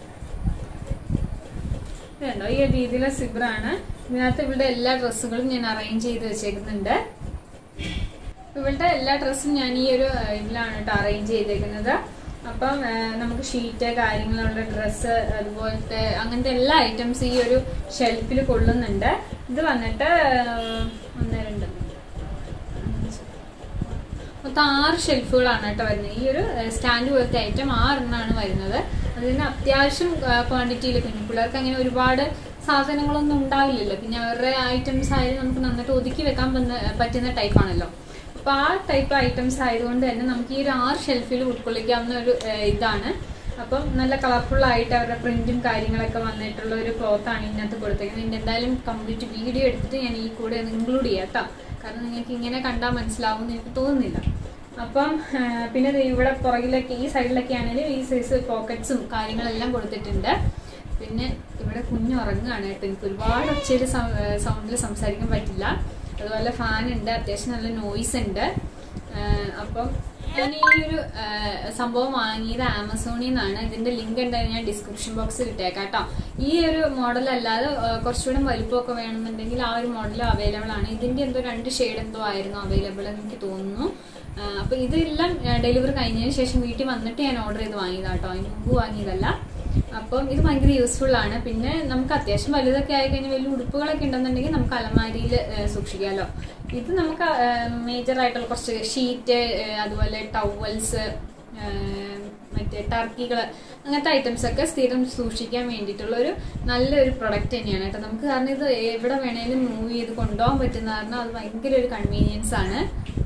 ഇതുണ്ടോ ഈ ഒരു രീതിയിലുള്ള സിബ്ബറാണ് ഇതിനകത്ത് ഇവളുടെ എല്ലാ ഡ്രസ്സുകളും ഞാൻ അറേഞ്ച് ചെയ്ത് വെച്ചേക്കുന്നുണ്ട് ഇവളുടെ എല്ലാ ഡ്രസ്സും ഞാൻ ഈ ഒരു ആ, ഇതിലാണ് കേട്ടോ അറേഞ്ച് ചെയ്തേക്കുന്നത് അപ്പം ആ, നമുക്ക് ഷീറ്റ് കാര്യങ്ങളുള്ള ഡ്രസ്സ് അതുപോലത്തെ അങ്ങനത്തെ എല്ലാ ഐറ്റംസ് ഈ ഒരു ഷെൽഫിൽ കൊള്ളുന്നുണ്ട് ഇത് വന്നിട്ട് ആ, ഒന്ന് രണ്ട് അഞ്ച് മൊത്തം ആറ് ഷെൽഫുകളാണ് കേട്ടോ വരുന്നത് ഈ ഒരു സ്റ്റാൻഡ് പോലത്തെ ഐറ്റം ആറെണ്ണമാണ് വരുന്നത് അതിന് അത്യാവശ്യം ക്വാണ്ടിറ്റിയിൽ കുഞ്ഞു പിള്ളേർക്ക് അങ്ങനെ ഒരുപാട് സാധനങ്ങളൊന്നും ഉണ്ടാവില്ലല്ലോ പിന്നെ അവരുടെ ഐറ്റംസ് ആയാലും നമുക്ക് നന്നായിട്ട് ഒതുക്കി വെക്കാൻ പറ്റുന്ന പറ്റുന്ന ടൈപ്പാണല്ലോ അപ്പൊ ആ ടൈപ്പ് ഐറ്റംസ് ആയതുകൊണ്ട് തന്നെ നമുക്ക് ഈ ഒരു ആറ് ഷെൽഫിൽ ഉൾക്കൊള്ളിക്കാവുന്ന ഒരു ഏഹ്, ഇതാണ് അപ്പം നല്ല കളർഫുൾ ആയിട്ട് അവരുടെ പ്രിന്റും കാര്യങ്ങളൊക്കെ വന്നിട്ടുള്ള ഒരു ക്ലോത്ത് ആണ് ഇതിനകത്ത് കൊടുത്തേക്കുന്നത് ഇതിന്റെ എന്തായാലും കംപ്ലീറ്റ് വീഡിയോ എടുത്തിട്ട് ഞാൻ ഈ കൂടെ ഇൻക്ലൂഡ് ചെയ്യാം കേട്ടോ കാരണം നിങ്ങൾക്ക് ഇങ്ങനെ കണ്ടാൽ മനസ്സിലാവും എന്ന് എനിക്ക് തോന്നുന്നില്ല അപ്പം ആ, പിന്നെ ദേ ഇവിടെ പുറകിലൊക്കെ ഈ സൈഡിലൊക്കെ ആണെങ്കിലും ഈ സൈസ് പോക്കറ്റ്സും കാര്യങ്ങളെല്ലാം കൊടുത്തിട്ടുണ്ട് പിന്നെ ഇവിടെ കുഞ്ഞ് ഉറങ്ങുകയാണ് കേട്ടോ എനിക്ക് ഒരുപാട് ഒച്ചയിൽ സൗണ്ടിൽ സംസാരിക്കാൻ പറ്റില്ല അതുപോലെ ഫാൻ ഉണ്ട് അത്യാവശ്യം നല്ല നോയ്സ് ഉണ്ട് ആ, അപ്പം ഞാൻ ഈ ഒരു ആ, സംഭവം വാങ്ങിയത് ആമസോണിൽ നിന്നാണ് ഇതിന്റെ ലിങ്ക് എന്തായാലും ഞാൻ ഡിസ്ക്രിപ്ഷൻ ബോക്സിൽ ഇട്ടേക്കാം കേട്ടോ ഈ ഒരു മോഡൽ അല്ലാതെ ആ, കുറച്ചുകൂടെ വലുപ്പമൊക്കെ വേണമെന്നുണ്ടെങ്കിൽ ആ ഒരു മോഡൽ അവൈലബിൾ ആണ് ഇതിന്റെ എന്തോ രണ്ട് ഷെയ്ഡ് എന്തോ ആയിരുന്നു അവൈലബിൾ എന്ന് എനിക്ക് തോന്നുന്നു ആ, അപ്പൊ ഇതെല്ലാം ഡെലിവറി കഴിഞ്ഞതിന് ശേഷം വീട്ടിൽ വന്നിട്ട് ഞാൻ ഓർഡർ ചെയ്ത് വാങ്ങിയതാ കേട്ടോ അതിന് മുമ്പ് വാങ്ങിയതല്ല അപ്പം ഇത് ഭയങ്കര യൂസ്ഫുൾ ആണ് പിന്നെ നമുക്ക് അത്യാവശ്യം വലുതൊക്കെ ആയി കഴിഞ്ഞാൽ വലിയ ഉടുപ്പുകളൊക്കെ ഉണ്ടെന്നുണ്ടെങ്കിൽ നമുക്ക് അലമാരിയിൽ സൂക്ഷിക്കാമല്ലോ ഇത് നമുക്ക് മേജർ ആയിട്ടുള്ള കുറച്ച് ഷീറ്റ് അതുപോലെ ടവൽസ് മറ്റേ ടർക്കികൾ അങ്ങനത്തെ ഐറ്റംസ് ഒക്കെ സ്ഥിരം സൂക്ഷിക്കാൻ വേണ്ടിയിട്ടുള്ള ഒരു നല്ലൊരു പ്രൊഡക്റ്റ് തന്നെയാണ് കേട്ടോ നമുക്ക് കാരണം ഇത് എവിടെ വേണേലും മൂവ് ചെയ്ത് കൊണ്ടുപോകാൻ പറ്റുന്ന കാരണം അത് ഭയങ്കര ഒരു കൺവീനിയൻസ് ആണ്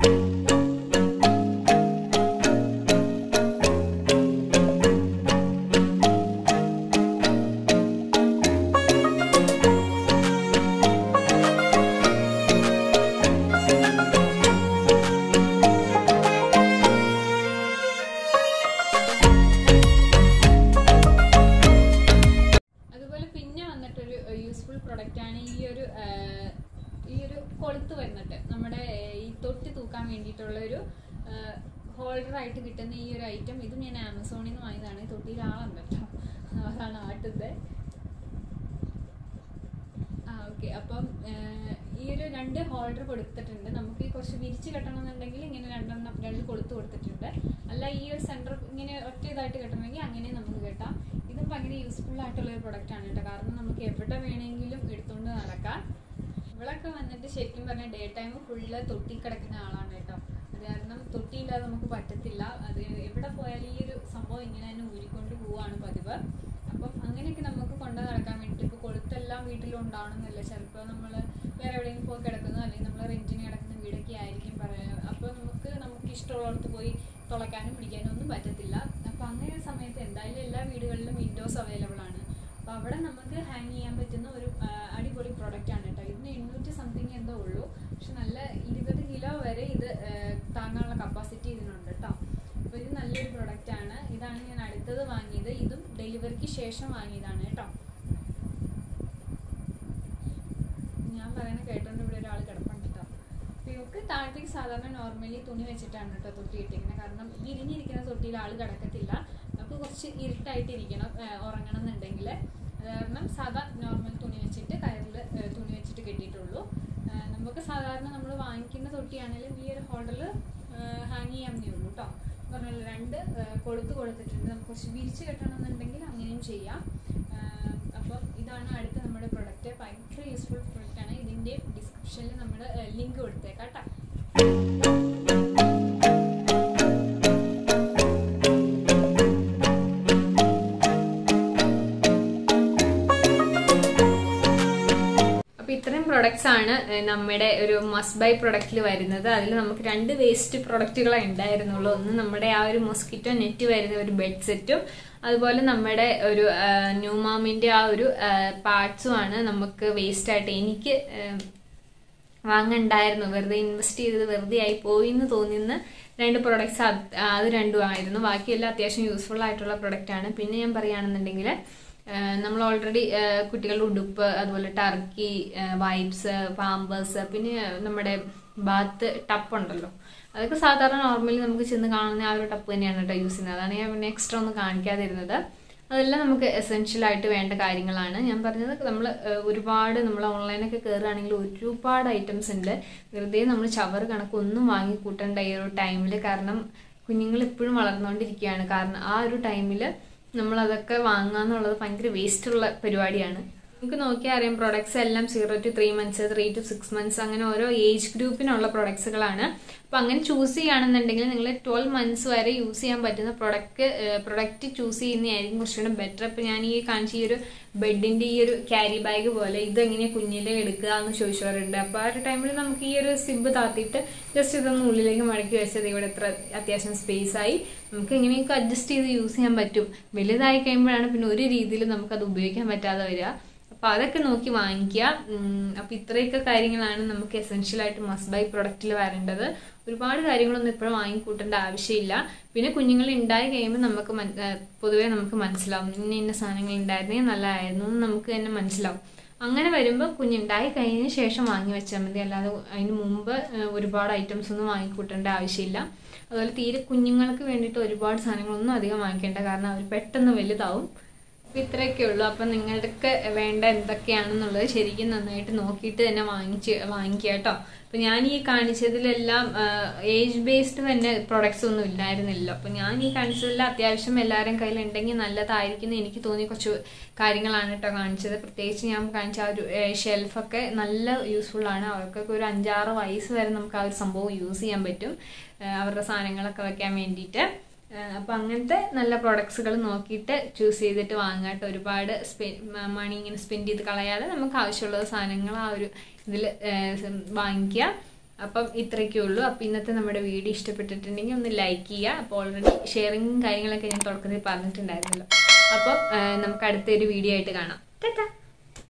അതുപോലെ പിന്നെ വന്നിട്ടൊരു യൂസ്ഫുൾ പ്രൊഡക്റ്റ് ആണ് ഈ ഒരു ആ, ഈ ഒരു കൊളുത്ത് വന്നിട്ട് നമ്മുടെ ആ, ഈ തൊട്ടി തൂക്കാൻ വേണ്ടിയിട്ടുള്ള ഒരു ഹോൾഡർ ആയിട്ട് കിട്ടുന്ന ഈ ഒരു ഐറ്റം ഇതും ഞാൻ ആമസോണിൽ നിന്ന് വാങ്ങിയതാണ് ഈ തൊട്ടിയിൽ ആളുണ്ട് കേട്ടോ അതാണ് ആട്ടുന്നത് ആ ഓക്കെ അപ്പം ഏഹ്, ഈ ഒരു രണ്ട് ഹോൾഡർ കൊടുത്തിട്ടുണ്ട് നമുക്ക് ഈ കുറച്ച് വിരിച്ച് കെട്ടണമെന്നുണ്ടെങ്കിൽ ഇങ്ങനെ രണ്ടെണ്ണം രണ്ട് കൊളുത്ത് കൊടുത്തിട്ടുണ്ട് അല്ല ഈ ഒരു സെന്റർ ഇങ്ങനെ ഒറ്റ ഇതായിട്ട് കെട്ടണമെങ്കിൽ അങ്ങനെ നമുക്ക് കെട്ടാം ഇതും ഭയങ്കര യൂസ്ഫുൾ ആയിട്ടുള്ള ഒരു പ്രൊഡക്റ്റ് ആണ് കേട്ടോ കാരണം നമുക്ക് എവിടെ വേണമെങ്കിലും എടുത്തുകൊണ്ട് നടക്കാം ഇവളൊക്കെ വന്നിട്ട് ശരിക്കും പറഞ്ഞാൽ ഡേ ടൈം ഫുള്ള് തൊട്ടി കിടക്കുന്ന ആളാണ് കേട്ടോ അത് കാരണം തൊട്ടിയില്ലാതെ നമുക്ക് പറ്റത്തില്ല അത് എവിടെ പോയാലും ഈ ഒരു സംഭവം ഇങ്ങനെ തന്നെ ഊരിക്കൊണ്ട് പോവാണ് പതിവ് അപ്പം അങ്ങനെയൊക്കെ നമുക്ക് കൊണ്ടു നടക്കാൻ വേണ്ടിയിട്ട് ഇപ്പോൾ കൊളുത്തെല്ലാം വീട്ടിലും ഉണ്ടാവണമെന്നില്ല ചിലപ്പോൾ നമ്മൾ വേറെ എവിടെയെങ്കിലും പോയി കിടക്കുന്നു അല്ലെങ്കിൽ നമ്മൾ റെന്റിന് കിടക്കുന്ന വീടൊക്കെ ആയിരിക്കും പറയാം അപ്പോൾ നമുക്ക് നമുക്ക് ഇഷ്ടമുള്ളിടത്ത് പോയി തുളയ്ക്കാനും പിടിക്കാനും ഒന്നും പറ്റത്തില്ല അപ്പോൾ അങ്ങനെ ഒരു സമയത്ത് എന്തായാലും എല്ലാ വീടുകളിലും വിൻഡോസ് അവൈലബിൾ ആണ് അപ്പോൾ അവിടെ നമുക്ക് ഹാങ് ചെയ്യാൻ പറ്റുന്ന ഒരു ആ, അടിപൊളി പ്രോഡക്റ്റ് ആണ് കേട്ടോ ഇതിന് എണ്ണൂറ്റി സംതിങ് എന്തോ ഉള്ളൂ പക്ഷെ നല്ല ഇരുപത് കിലോ വരെ ഇത് ആ, താങ്ങാനുള്ള കപ്പാസിറ്റി ഇതിനുണ്ട് കേട്ടോ അപ്പോൾ ഇത് നല്ലൊരു പ്രൊഡക്റ്റ് ആണ് ഇതാണ് ഞാൻ അടുത്തത് വാങ്ങിയത് ഇതും ഡെലിവറിക്ക് ശേഷം വാങ്ങിയതാണ് കേട്ടോ ഞാൻ പറയണ കേട്ടോണ്ട് ഇവിടെ ഒരാൾ കിടപ്പുണ്ട് കേട്ടോ അപ്പോൾ നമുക്ക് താഴത്തേക്ക് സാധാരണ നോർമലി തുണി വെച്ചിട്ടാണ് കേട്ടോ തൊട്ടി ഇട്ടിരിക്കുന്നത് കാരണം ഈ ഇരിഞ്ഞിരിക്കുന്ന തൊട്ടിയിൽ ആൾ കിടക്കത്തില്ല നമുക്ക് കുറച്ച് ഇരുട്ടായിട്ടിരിക്കണം ഏഹ് ഉറങ്ങണം എന്നുണ്ടെങ്കിൽ അത് കാരണം സാധാ നോർമൽ തുണി വെച്ചിട്ട് കയറിൽ തുണി വെച്ചിട്ട് കെട്ടിയിട്ടുള്ളൂ ഏഹ് നമുക്ക് സാധാരണ നമ്മൾ വാങ്ങിക്കുന്ന തൊട്ടിയാണെങ്കിലും ഈ ഒരു ഹോട്ടൽ ഹാങ് ചെയ്യാവുന്നേ ഉള്ളൂ കേട്ടോ പറഞ്ഞല്ലോ രണ്ട് ഏഹ് കൊളുത്ത് കൊടുത്തിട്ടുണ്ട് നമുക്ക് കുറച്ച് വിരിച്ച് കെട്ടണമെന്നുണ്ടെങ്കിൽ അങ്ങനെയും ചെയ്യാം ഏഹ് അപ്പം ഇതാണ് അടുത്ത നമ്മുടെ പ്രൊഡക്റ്റ് ഭയങ്കര യൂസ്ഫുൾ പ്രൊഡക്റ്റ് ആണ് ഇതിൻ്റെ ഡിസ്ക്രിപ്ഷനിൽ നമ്മൾ ലിങ്ക് കൊടുത്തേക്കാം കേട്ടോ അപ്പൊ ഇത്രയും പ്രൊഡക്ട്സ് ആണ് ഏഹ്, നമ്മുടെ ഒരു മസ്റ്റ് ബൈ പ്രൊഡക്റ്റിൽ വരുന്നത് അതിൽ നമുക്ക് രണ്ട് വേസ്റ്റ് പ്രൊഡക്റ്റുകളെ ഉണ്ടായിരുന്നുള്ളൂ ഒന്ന് നമ്മുടെ ആ ഒരു മൊസ്കിറ്റോ നെറ്റ് വരുന്ന ഒരു ബെഡ് സെറ്റും അതുപോലെ നമ്മുടെ ഒരു ന്യൂമാമിന്റെ ആ ഒരു പാർട്സും ആണ് നമുക്ക് വേസ്റ്റ് ആയിട്ട് എനിക്ക് ഏഹ്, വാങ്ങണ്ടായിരുന്നു വെറുതെ ഇൻവെസ്റ്റ് ചെയ്തത് വെറുതെ ആയി പോയി എന്ന് തോന്നിയെന്ന് രണ്ട് പ്രൊഡക്ട്സ് അത് രണ്ടും ആയിരുന്നു ബാക്കിയെല്ലാം അത്യാവശ്യം യൂസ്ഫുൾ ആയിട്ടുള്ള പ്രൊഡക്റ്റ് ആണ് പിന്നെ ഞാൻ പറയുകയാണെന്നുണ്ടെങ്കിൽ നമ്മൾ ഓൾറെഡി കുട്ടികളുടെ ഉടുപ്പ് അതുപോലെ ടർക്കി വൈപ്സ് പാമ്പേഴ്സ് പിന്നെ നമ്മുടെ ബാത്ത് ടപ്പ് ഉണ്ടല്ലോ അതൊക്കെ സാധാരണ നോർമലി നമുക്ക് ചെന്ന് കാണുന്ന ആ ഒരു ടപ്പ് തന്നെയാണ് കേട്ടോ യൂസ് ചെയ്യുന്നത് അതാണ് ഞാൻ പിന്നെ എക്സ്ട്രാ ഒന്നും കാണിക്കാതിരുന്നത് അതെല്ലാം നമുക്ക് എസെൻഷ്യൽ ആയിട്ട് വേണ്ട കാര്യങ്ങളാണ് ഞാൻ പറഞ്ഞത് നമ്മൾ ഒരുപാട് നമ്മൾ ഓൺലൈനൊക്കെ കയറുകയാണെങ്കിൽ ഒരുപാട് ഐറ്റംസ് ഉണ്ട് വെറുതെ നമ്മൾ ചവർ കണക്ക് ഒന്നും വാങ്ങി കൂട്ടേണ്ട ഈ ഒരു ടൈമിൽ കാരണം കുഞ്ഞുങ്ങൾ എപ്പോഴും വളർന്നുകൊണ്ടിരിക്കുകയാണ് കാരണം ആ ഒരു ടൈമിൽ നമ്മൾ അതൊക്കെ വാങ്ങാന്നുള്ളത് ഭയങ്കര വേസ്റ്റ് ഉള്ള പരിപാടിയാണ് നമുക്ക് നോക്കിയാൽ അറിയാം പ്രൊഡക്ട്സ് എല്ലാം zero to three months three to six months അങ്ങനെ ഓരോ ഏജ് ഗ്രൂപ്പിനുള്ള പ്രൊഡക്ട്സുകളാണ് അപ്പൊ അങ്ങനെ ചൂസ് ചെയ്യുകയാണെന്നുണ്ടെങ്കിൽ നിങ്ങൾ ട്വൽവ് മന്ത്സ് വരെ യൂസ് ചെയ്യാൻ പറ്റുന്ന പ്രൊഡക്റ്റ് പ്രൊഡക്റ്റ് ചൂസ് ചെയ്യുന്നതായിരിക്കും കുറച്ചുകൂടെ ബെറ്റർ ഇപ്പൊ ഞാൻ ഈ കാണിച്ച ഈ ഒരു ബെഡിന്റെ ഈ ഒരു ക്യാരി ബാഗ് പോലെ ഇതെങ്ങനെ കുഞ്ഞിലെ എടുക്കുക എന്ന് ചോദിച്ചവരുണ്ട് അപ്പൊ ആ ഒരു ടൈമിൽ നമുക്ക് ഈ ഒരു സിബ് താത്തിയിട്ട് ജസ്റ്റ് ഇതൊന്ന് ഉള്ളിലേക്ക് മടക്കി വെച്ചത് ഇവിടെ എത്ര അത്യാവശ്യം സ്പേസ് ആയി നമുക്ക് എങ്ങനെയൊക്കെ അഡ്ജസ്റ്റ് ചെയ്ത് യൂസ് ചെയ്യാൻ പറ്റും വലുതായി കഴിയുമ്പോഴാണ് പിന്നെ ഒരു രീതിയിലും നമുക്കത് ഉപയോഗിക്കാൻ പറ്റാതെ വരിക അപ്പൊ അതൊക്കെ നോക്കി വാങ്ങിക്കുക ഉം, അപ്പൊ ഇത്രയൊക്കെ കാര്യങ്ങളാണ് നമുക്ക് എസെൻഷ്യൽ ആയിട്ട് മസ്റ്റ് ബൈ പ്രൊഡക്റ്റിൽ വരേണ്ടത് ഒരുപാട് കാര്യങ്ങളൊന്നും ഇപ്പോഴും വാങ്ങിക്കൂട്ടേണ്ട ആവശ്യമില്ല പിന്നെ കുഞ്ഞുങ്ങൾ ഉണ്ടായി കഴിയുമ്പോൾ നമുക്ക് മൻ- ഏഹ് പൊതുവേ നമുക്ക് മനസ്സിലാവും ഇന്ന ഇന്ന സാധനങ്ങൾ ഉണ്ടായിരുന്നെങ്കിൽ നല്ലതായിരുന്നു എന്ന് നമുക്ക് തന്നെ മനസ്സിലാവും അങ്ങനെ വരുമ്പോൾ കുഞ്ഞുണ്ടായി കഴിഞ്ഞ ശേഷം വാങ്ങി വെച്ചാൽ മതി അല്ലാതെ അതിന് മുമ്പ് ഏഹ് ഒരുപാട് ഐറ്റംസ് ഒന്നും വാങ്ങിക്കൂട്ടേണ്ട ആവശ്യമില്ല അതുപോലെ തീരെ കുഞ്ഞുങ്ങൾക്ക് വേണ്ടിയിട്ട് ഒരുപാട് സാധനങ്ങളൊന്നും അധികം വാങ്ങിക്കേണ്ട കാരണം അവർ പെട്ടെന്ന് വലുതാവും അപ്പൊ ഇത്രയൊക്കെ ഉള്ളൂ അപ്പൊ നിങ്ങൾക്ക് വേണ്ട എന്തൊക്കെയാണെന്നുള്ളത് ശരിക്കും നന്നായിട്ട് നോക്കിയിട്ട് തന്നെ വാങ്ങിച്ച് വാങ്ങിക്കുക കേട്ടോ അപ്പൊ ഞാൻ ഈ കാണിച്ചതിലെല്ലാം ഏജ് ബേസ്ഡ് തന്നെ പ്രൊഡക്ട്സ് ഒന്നും ഇല്ലായിരുന്നില്ല അപ്പൊ ഞാൻ ഈ കാണിച്ചതെല്ലാം അത്യാവശ്യം എല്ലാവരും കയ്യിൽ ഉണ്ടെങ്കിൽ നല്ലതായിരിക്കും എന്ന് എനിക്ക് തോന്നിയ കുറച്ച് കാര്യങ്ങളാണ് കേട്ടോ കാണിച്ചത് പ്രത്യേകിച്ച് ഞാൻ കാണിച്ച ആ ഒരു ഷെൽഫൊക്കെ നല്ല യൂസ്ഫുൾ ആണ് അവർക്കൊക്കെ ഒരു അഞ്ചാറ് വയസ്സ് വരെ നമുക്ക് ആ ഒരു സംഭവം യൂസ് ചെയ്യാൻ പറ്റും ഏഹ് അവരുടെ സാധനങ്ങളൊക്കെ വെക്കാൻ വേണ്ടിയിട്ട് ഏഹ് അപ്പൊ അങ്ങനത്തെ നല്ല പ്രൊഡക്ട്സുകൾ നോക്കിയിട്ട് ചൂസ് ചെയ്തിട്ട് വാങ്ങാട്ട് ഒരുപാട് മണി ഇങ്ങനെ സ്പെൻഡ് ചെയ്ത് കളയാതെ നമുക്ക് ആവശ്യമുള്ള സാധനങ്ങൾ ആ ഒരു ഇതിൽ വാങ്ങിക്കുക അപ്പം ഇത്രയൊക്കെ ഉള്ളൂ അപ്പം ഇന്നത്തെ നമ്മുടെ വീഡിയോ ഇഷ്ടപ്പെട്ടിട്ടുണ്ടെങ്കിൽ ഒന്ന് ലൈക്ക് ചെയ്യുക അപ്പോൾ ഓൾറെഡി ഷെയറിങ്ങും കാര്യങ്ങളൊക്കെ ഞാൻ തുടക്കത്തിൽ പറഞ്ഞിട്ടുണ്ടായിരുന്നല്ലോ അപ്പം ഏഹ് നമുക്ക് അടുത്തൊരു വീഡിയോ ആയിട്ട് കാണാം ടാറ്റാ